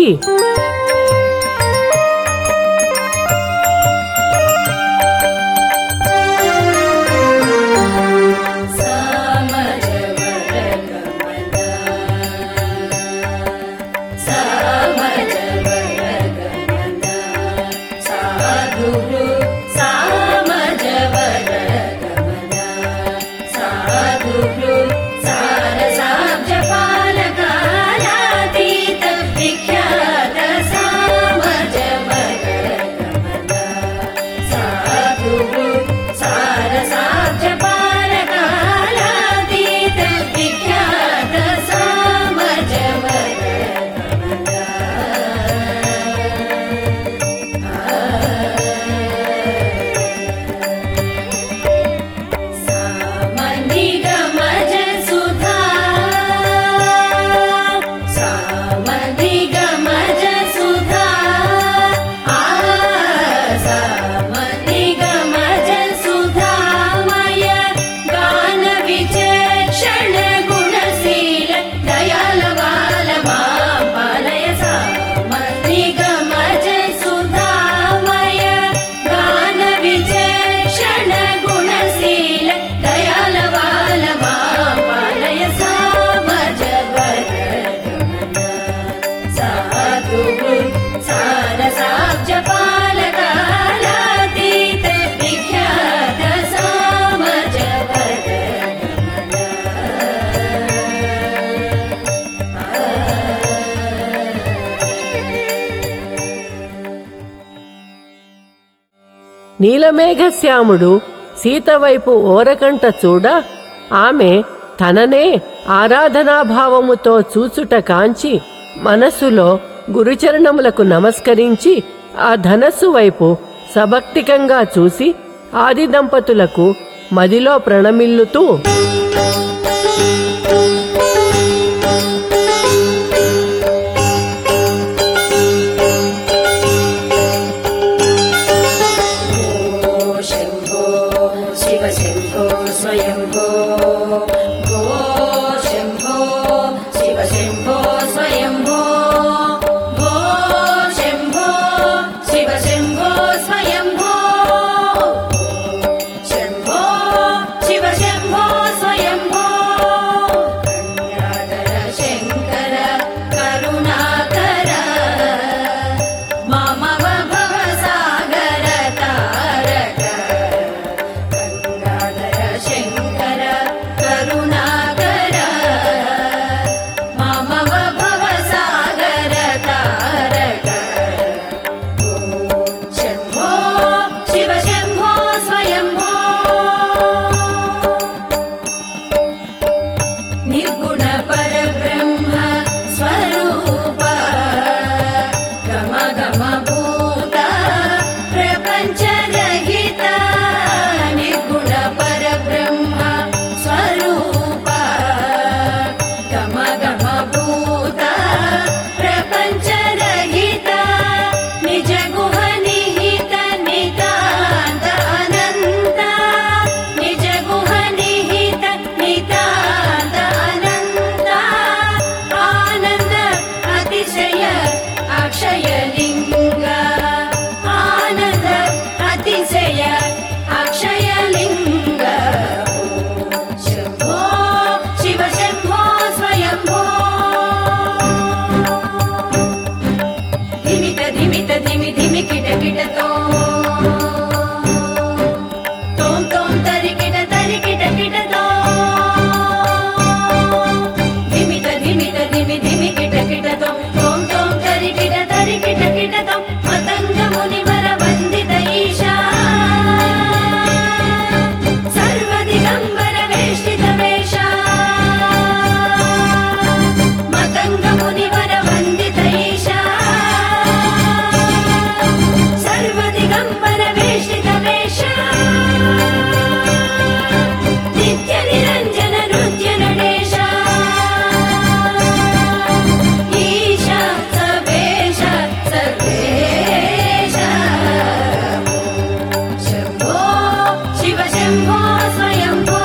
B: సారసాబ్జపాలకాలాతీత విఖ్యాత సామజవర సామనిగమజ సుధా సామనిగమజ సుధా ఆ సామనిగమజ సుధామయ గాన విచక్షణ గుణశీల దయాల బాల పాలయ సామనిగమజ సుధామయ గాన విచక్షణ గుణశీల దయాల బాల పాలయ సామజ సాధు సారసాబ్జ పాలకాలాతీత విఖ్యాత సామజ
A: నీలమేఘశ్యాముడు సీత వైపు ఓరకంట చూడ ఆమె తననే ఆరాధనాభావముతో చూచుట కాంచి మనస్సులో గురుచరణములకు నమస్కరించి ఆ ధనస్సు వైపు సభక్తికంగా చూసి ఆది దంపతులకు మదిలో ప్రణమిల్లుతూ
B: శంభో శివ శంభో స్వయంభో భో శంభో శివ శంభో స్వయంభో భో శంభో శివ శంభో స్వయంభో శంభో శివ శంభో స్వయంభో పీతాంబర వేషిత వేష నిత్య నిరంజన నృత్య నడేశ ఈశ సవేశ సర్వేశ శంభో శివ శంభో స్వయంభో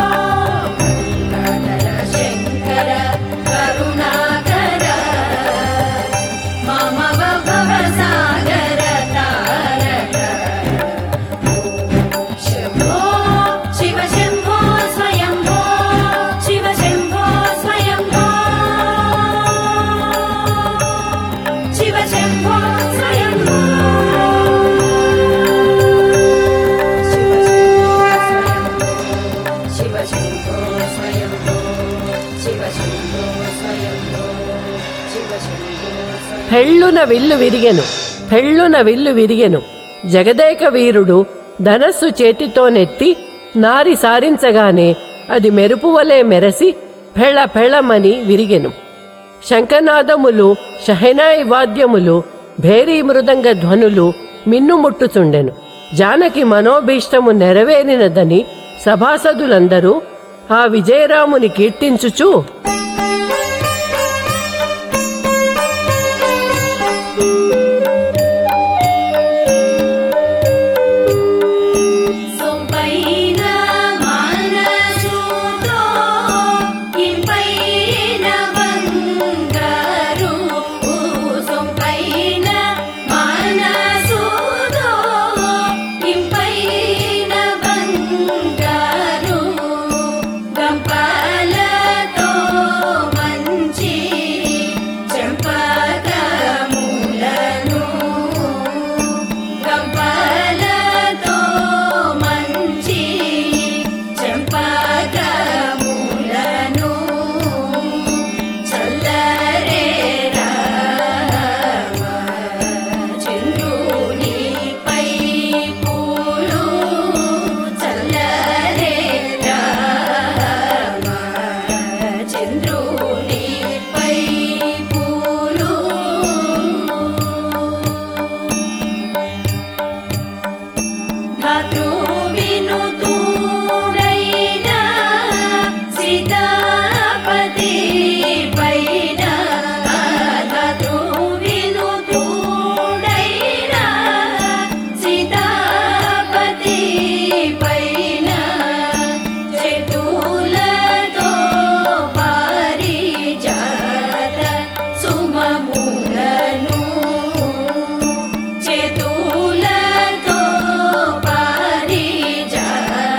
B: గంగాధర శంకర కరుణాకర మమ భవ సాగర తారక శంభో శివ శంభో స్వయంభో శివ శంభో స్వయంభో శివ శంభో స్వయంభో శివ శంభో స్వయంభో శివ శంభో స్వయంభో శివ శంభో స్వయంభో
A: పెళ్ళున విల్లు విరిగెను పెళ్ళున విల్లు విరిగెను జగదేక వీరుడు ధనస్సు చేతితోనెత్తి నారి సారించగానే అది మెరుపువలే మెరసి ఫెళ ఫెళమని విరిగెను శంఖనాదములు షహనాయి వాద్యములు భేరీ మృదంగ ధ్వనులు మిన్నుముట్టుచుండెను జానకి మనోభీష్టము నెరవేరినదని సభాసదులందరూ ఆ విజయరాముని కీర్తించుచు
B: సొంపైన మనసుతో ఇంపైన బంగారు సొంపైన మనసుతో ఇంపైన బంగారు గంపాలతో మంచి చెంపకములను గంపలతో మంచి చెంపకములను చల్లరే రామ చంద్రునిపై పూలు చల్లరే రామ చంద్రునిపై పూలు ధాతృ వినుతుడైన సీతాపతి పైన ధాతృ వినుతుడైన సీతాపతి పైన చేతులతో పారిజాత సుమములను చేతులతో పారిజాత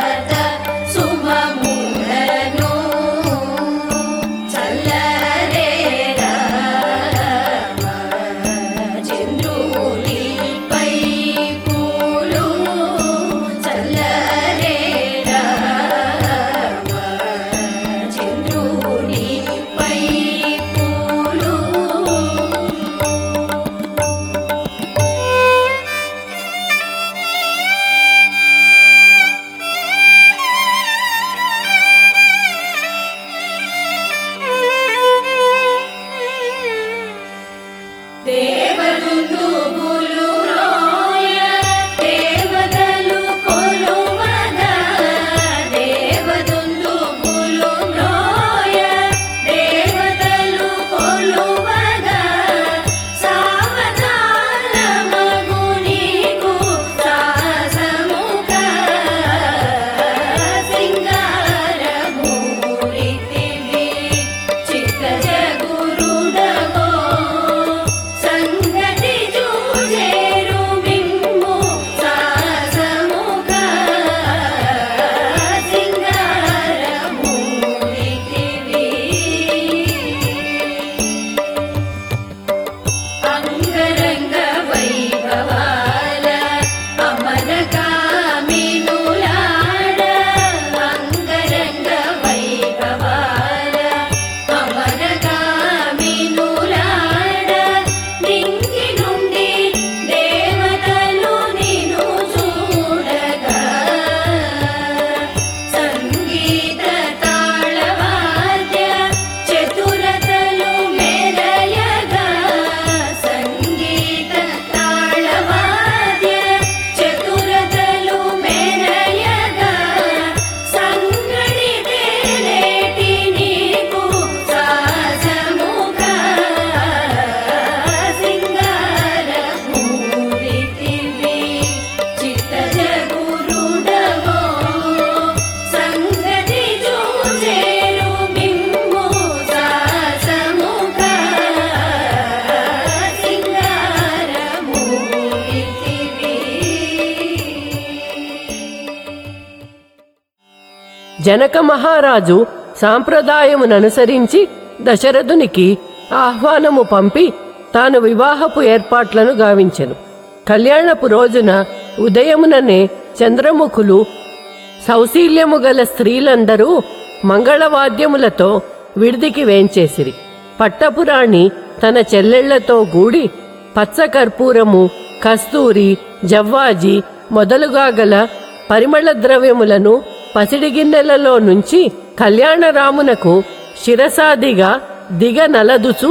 A: జనక మహారాజు సాంప్రదాయముననుసరించి దశరథునికి ఆహ్వానము పంపి తాను వివాహపు ఏర్పాట్లను గావించెను కళ్యాణపు రోజున ఉదయముననే చంద్రముఖులు సౌశీల్యము గల స్త్రీలందరూ మంగళవాద్యములతో విడిదికి వేంచేసిరి పట్టపురాణి తన చెల్లెళ్లతో గూడి పచ్చకర్పూరము కస్తూరి జవ్వాజి మొదలుగా గల పరిమళ ద్రవ్యములను పసిడి గిన్నెలలో నుంచి కళ్యాణరామునకు శిరసాదిగా దిగ నలదుచు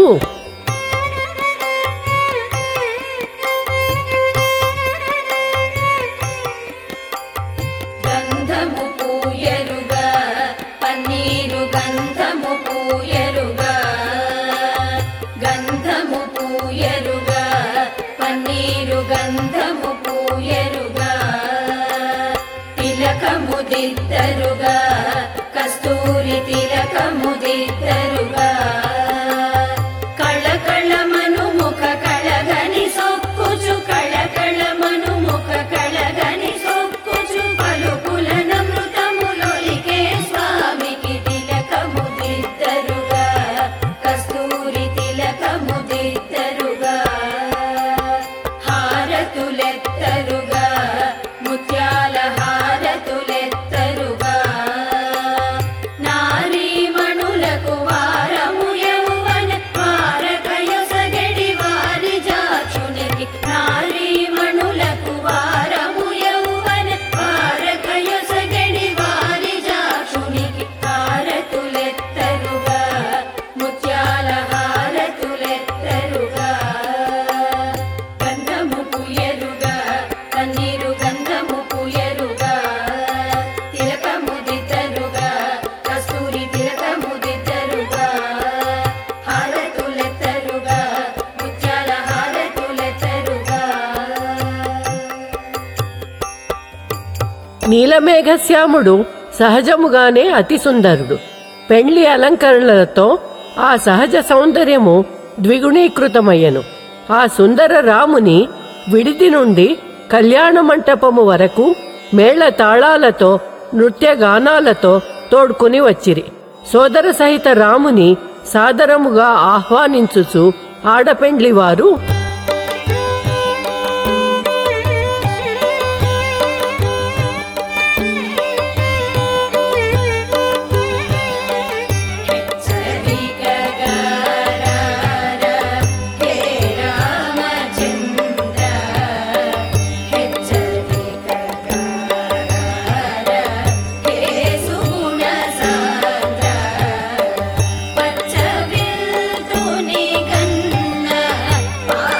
B: గంధము పూయరుగా పన్నీరు గంధము పూయరుగా గంధము పూయరుగా పన్నీరు గంధము పూయరుగా తిలకము దిద్దరుగా కస్తూరి తిలకము దిద్దరుగా కళకళమను ముఖ కళగని సొక్కుచు కళకళమను ముఖ కళగని సొక్కుచు పలుకుల నమృతములొలికే స్వామికి తిలకము దిద్దరుగా కస్తూరి తిలకము దిద్దరుగా హారతులెత్తరుగా ముత్యాల హారతులెత్తరుగా నారీమణులకు వారము యౌవన వారకయొసగడి వారి జాచునికి నారీమణులకు వారము యౌవన వారకయొసగడి వారి జాచునికి హారతులెత్తరుగా ముత్యాల హారతులెత్తరుగా గంధము పుయరుగా పన్నీరు గంధము పుయరుగా తిలకము దిద్దరుగా కస్తూరి తిలకము దిద్దరుగా హారతులెత్తరుగా ముత్యాల హారతులెత్తరుగా
A: నీలమేఘశ్యాముడు సహజముగానే అతి సుందరుడు పెండ్లి అలంకరణలతో ఆ సహజ సౌందర్యము ద్విగుణీకృతమయ్యను ఆ సుందర రాముని విడిది నుండి కళ్యాణ మంటపము వరకు మేళ తాళాలతో నృత్యగానాలతో తోడ్కొని వచ్చిరి సోదర సహిత రాముని సాదరముగా ఆహ్వానించుచు ఆడపెండ్లివారు
B: పచ్చ విల్తుని కన్న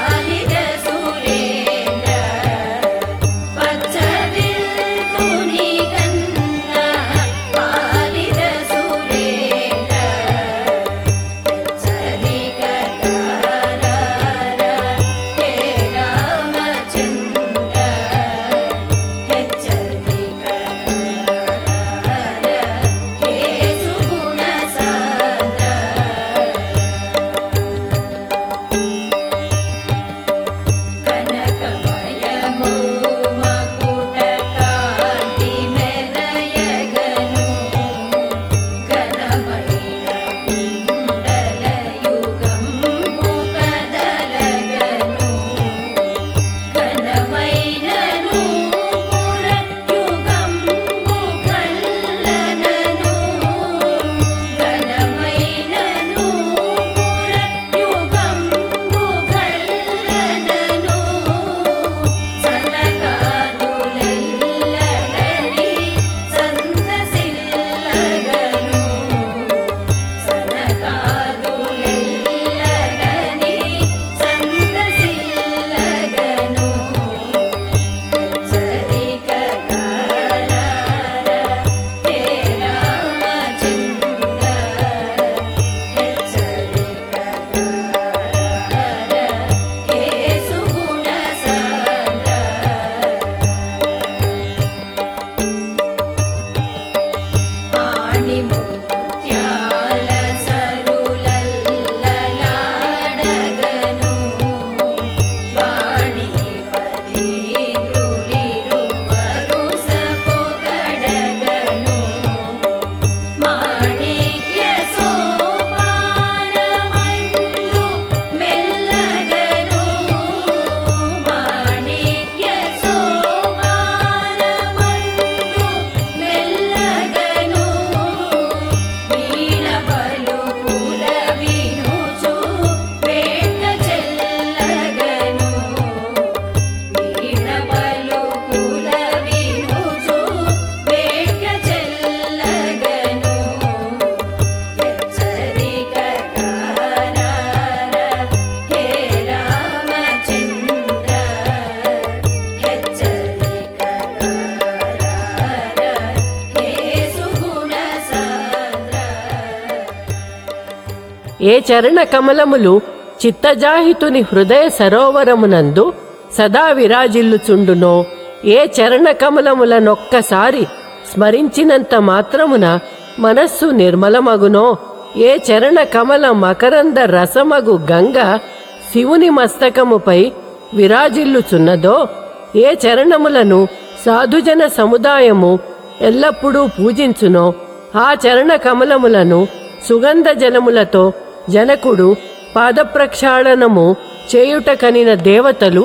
A: ఏ చరణ కమలములు చిత్తజాహితుని హృదయ సరోవరమునందు సదా విరాజిల్లుచుండునో ఏ చరణ కమలములనొక్కసారి స్మరించినంత మాత్రమున మనస్సు నిర్మలమగునో ఏ చరణ కమల మకరంద రసమగు గంగ శివుని మస్తకముపై విరాజిల్లుచున్నదో ఏ చరణములను సాధుజన సముదాయము ఎల్లప్పుడూ పూజించునో ఆ చరణ కమలములను సుగంధ జలములతో జనకుడు పాదప్రక్షాళనము చేయుట కనిన దేవతలు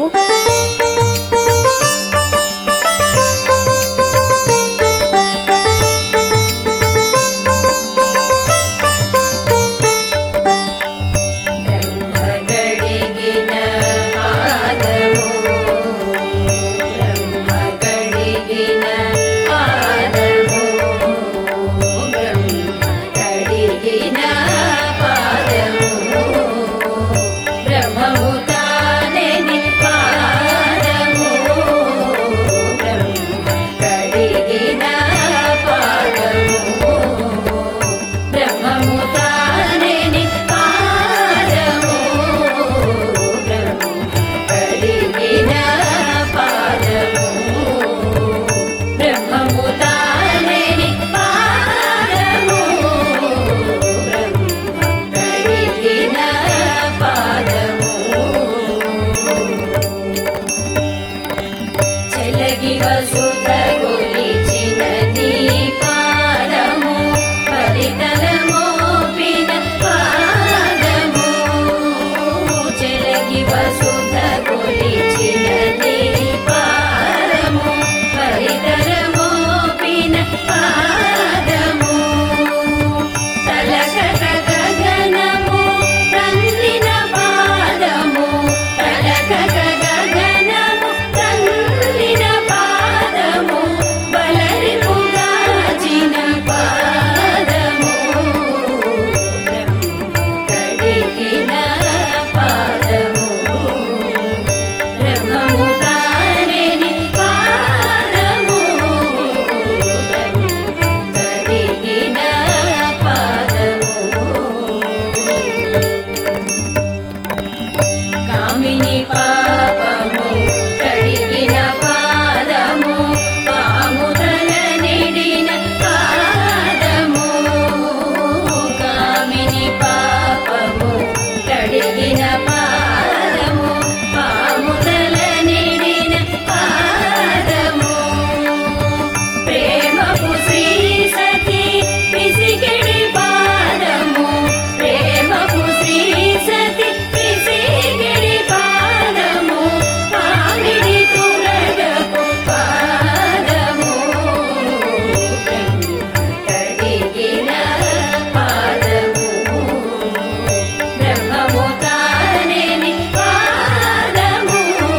B: బ్రహ్మగడిగిన పాదము బ్రహ్మగడిగిన పాదము బ్రహ్మగడిగిన పాదము బ్రహ్మము తానెని పాదము బ్రహ్మగడిగిన పాదము బ్రహ్మము తానెని పాదము బ్రహ్మగడిగిన పాదము బ్రహ్మము తానెని పాదము బ్రహ్మగడిగిన పాదము చెలగి వసుధ గొలిచిన దీపాదము పరితలమోపిన పాదము చెలగి వసుధ గొలిచిన దీపాదము పరితలమోపిన పాదము తలకట గగనము తందిన పాదము తలకట గగనము తందిన పాదము బలరిపుగాచిన పాదము కడిగిన పాదము బ్రహ్మము తానేని పాదము కడిగిన పాదము కామిని పాపము కడిగిన పాదము పాముదల నిడిన పాదము కామిని పాపము కడిగిన పాదము పాముదల నిడిన పాదము ప్రేమపు శ్రీ సతి పిసిగిడి పాదము ప్రేమపు శ్రీ సతి పిసిగిడి పాదము పామిడి తురగపు పాదము కడిగిన పాదము బ్రహ్మము తానేని పాదము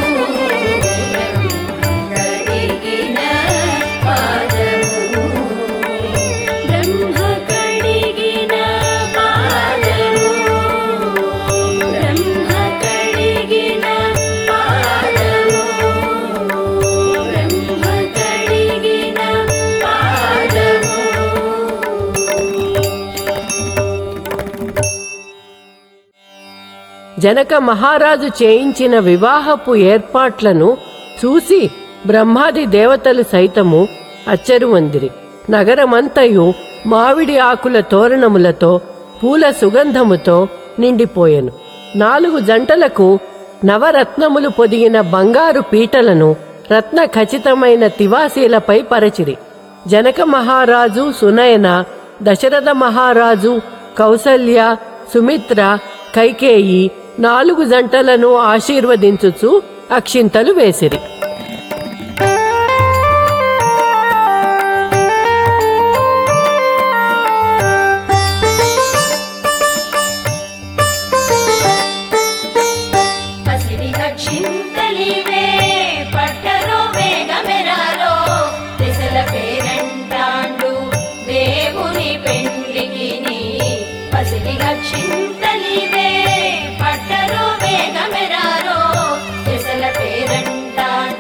B: కడిగిన పాదము బ్రహ్మ కడిగిన పాదము బ్రహ్మ కడిగిన పాదము బ్రహ్మ కడిగిన పాదము
A: జనక మహారాజు చేయించిన వివాహపు ఏర్పాట్లను చూసి బ్రహ్మాది దేవతలు సైతము అచ్చరువందిరి నగరమంతయు మామిడి ఆకుల తోరణములతో పూల సుగంధముతో నిండిపోయెను నాలుగు జంటలకు నవరత్నములు పొదిగిన బంగారు పీటలను రత్న ఖచ్చితమైన తివాసీలపై పరచిరి జనక మహారాజు సునయన దశరథ మహారాజు కౌసల్య సుమిత్ర కైకేయి నాలుగు జంటలను ఆశీర్వదించుచు అక్షింతలు వేసిరి
B: పసిడి దక్షింతలివే పట్టరో వేగమెరారో దిశల పేరంటాండు దేవుని పెండ్లికి పసిడి దక్షింతలివే పట్టరో వేగమెరారో దిశల పేరంటాండు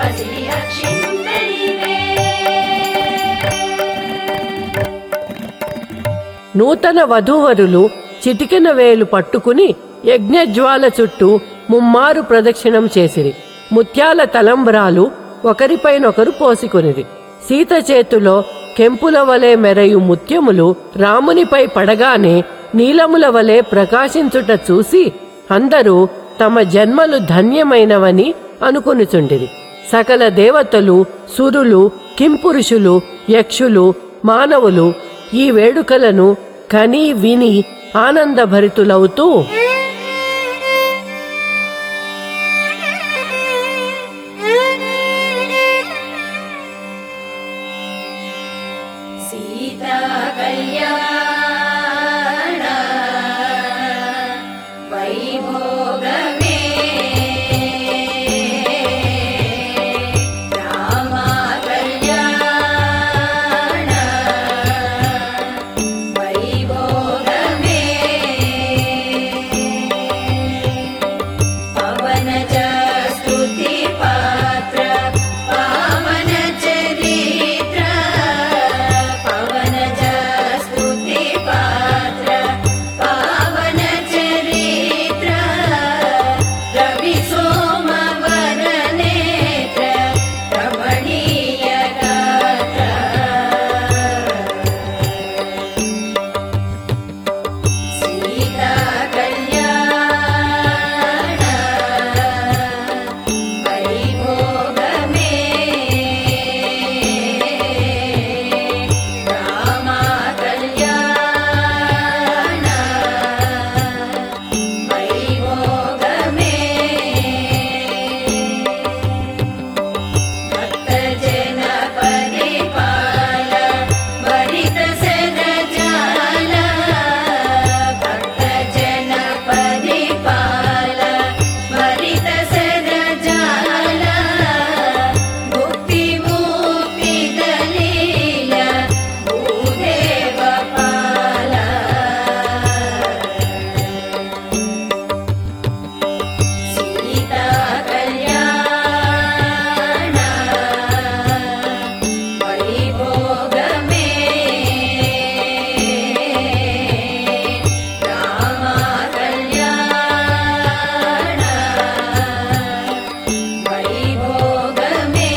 B: పసిడి అక్షింతలివే
A: నూతన వధూవరులు చిటికెన వేలు పట్టుకుని యజ్ఞజ్వాల చుట్టూ ముమ్మారు ప్రదక్షిణం చేసిరి ముత్యాల తలంబ్రాలు ఒకరిపైనొకరు పోసికొనిరి సీత చేతిలో కెంపుల వలె మెరయు ముత్యములు రామునిపై పడగానే నీలముల వలె ప్రకాశించుట చూసి అందరూ తమ జన్మలు ధన్యమైనవని అనుకొనుచుండిరి సకల దేవతలు సురులు కింపురుషులు యక్షులు మానవులు ఈ వేడుకలను కని విని ఆనందభరితులవుతూ
B: సీతా కళ్యాణ వైభోగమే రామ కళ్యాణ వైభోగమే పవనజ స్తుతి పాత్ర పావన చరిత్ర పవనజ స్తుతి పాత్ర పావన చరిత్ర రవి సోమవర నేత్ర రమణీయ గాత్ర సీతా కళ్యాణ వైభోగమే రామ కళ్యాణ వైభోగమే భక్తజన పరిపాల భరిత సదజాల భక్తజన పరిపాల భరిత సదజాల ముక్తి ముక్తి దలీల భూదేవ పాల సీతా కళ్యాణ వైభోగమే రామ కళ్యాణ వైభోగమే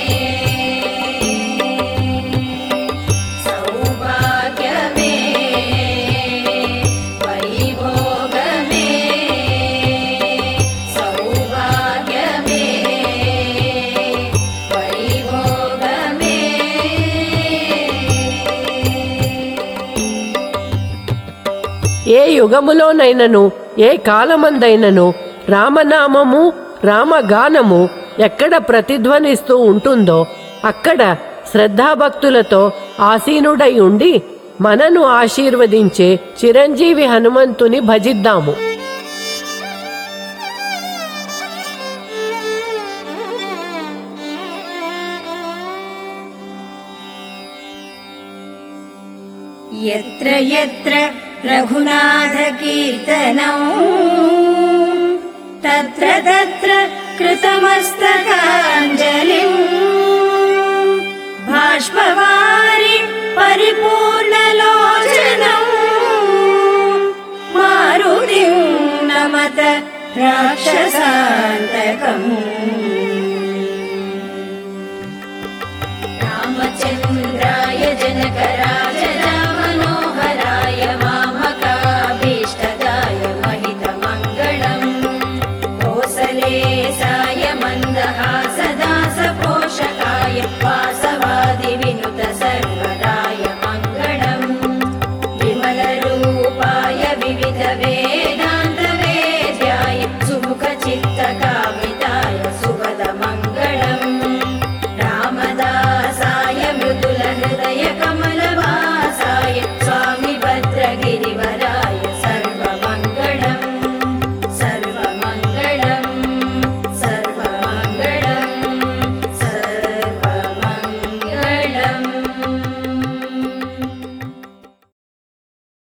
B: సౌభాగ్యమే వైభోగమే సౌభాగ్యమే వైభోగమే
A: ఏ యుగములోనైనను ఏ కాలమందైనను రామనామము రామగానము ఎక్కడ ప్రతిధ్వనిస్తూ ఉంటుందో అక్కడ శ్రద్ధాభక్తులతో ఆసీనుడై ఉండి మనను ఆశీర్వదించే చిరంజీవి హనుమంతుని భజిద్దాము
B: यत्र यत्र रघुनाथकीर्तनम् तत्र तत्र कृतमस्तकाञ्जलिम् बाष्पवारि परिपूर्णलोचनम् मारुतिम् नमत राक्षसान्तकम् रामचन्द्राय जनकराज मनोहराय मामकाभीष्टदाय महितमङ्गलम् कोसलेशाय मन्दहासदाय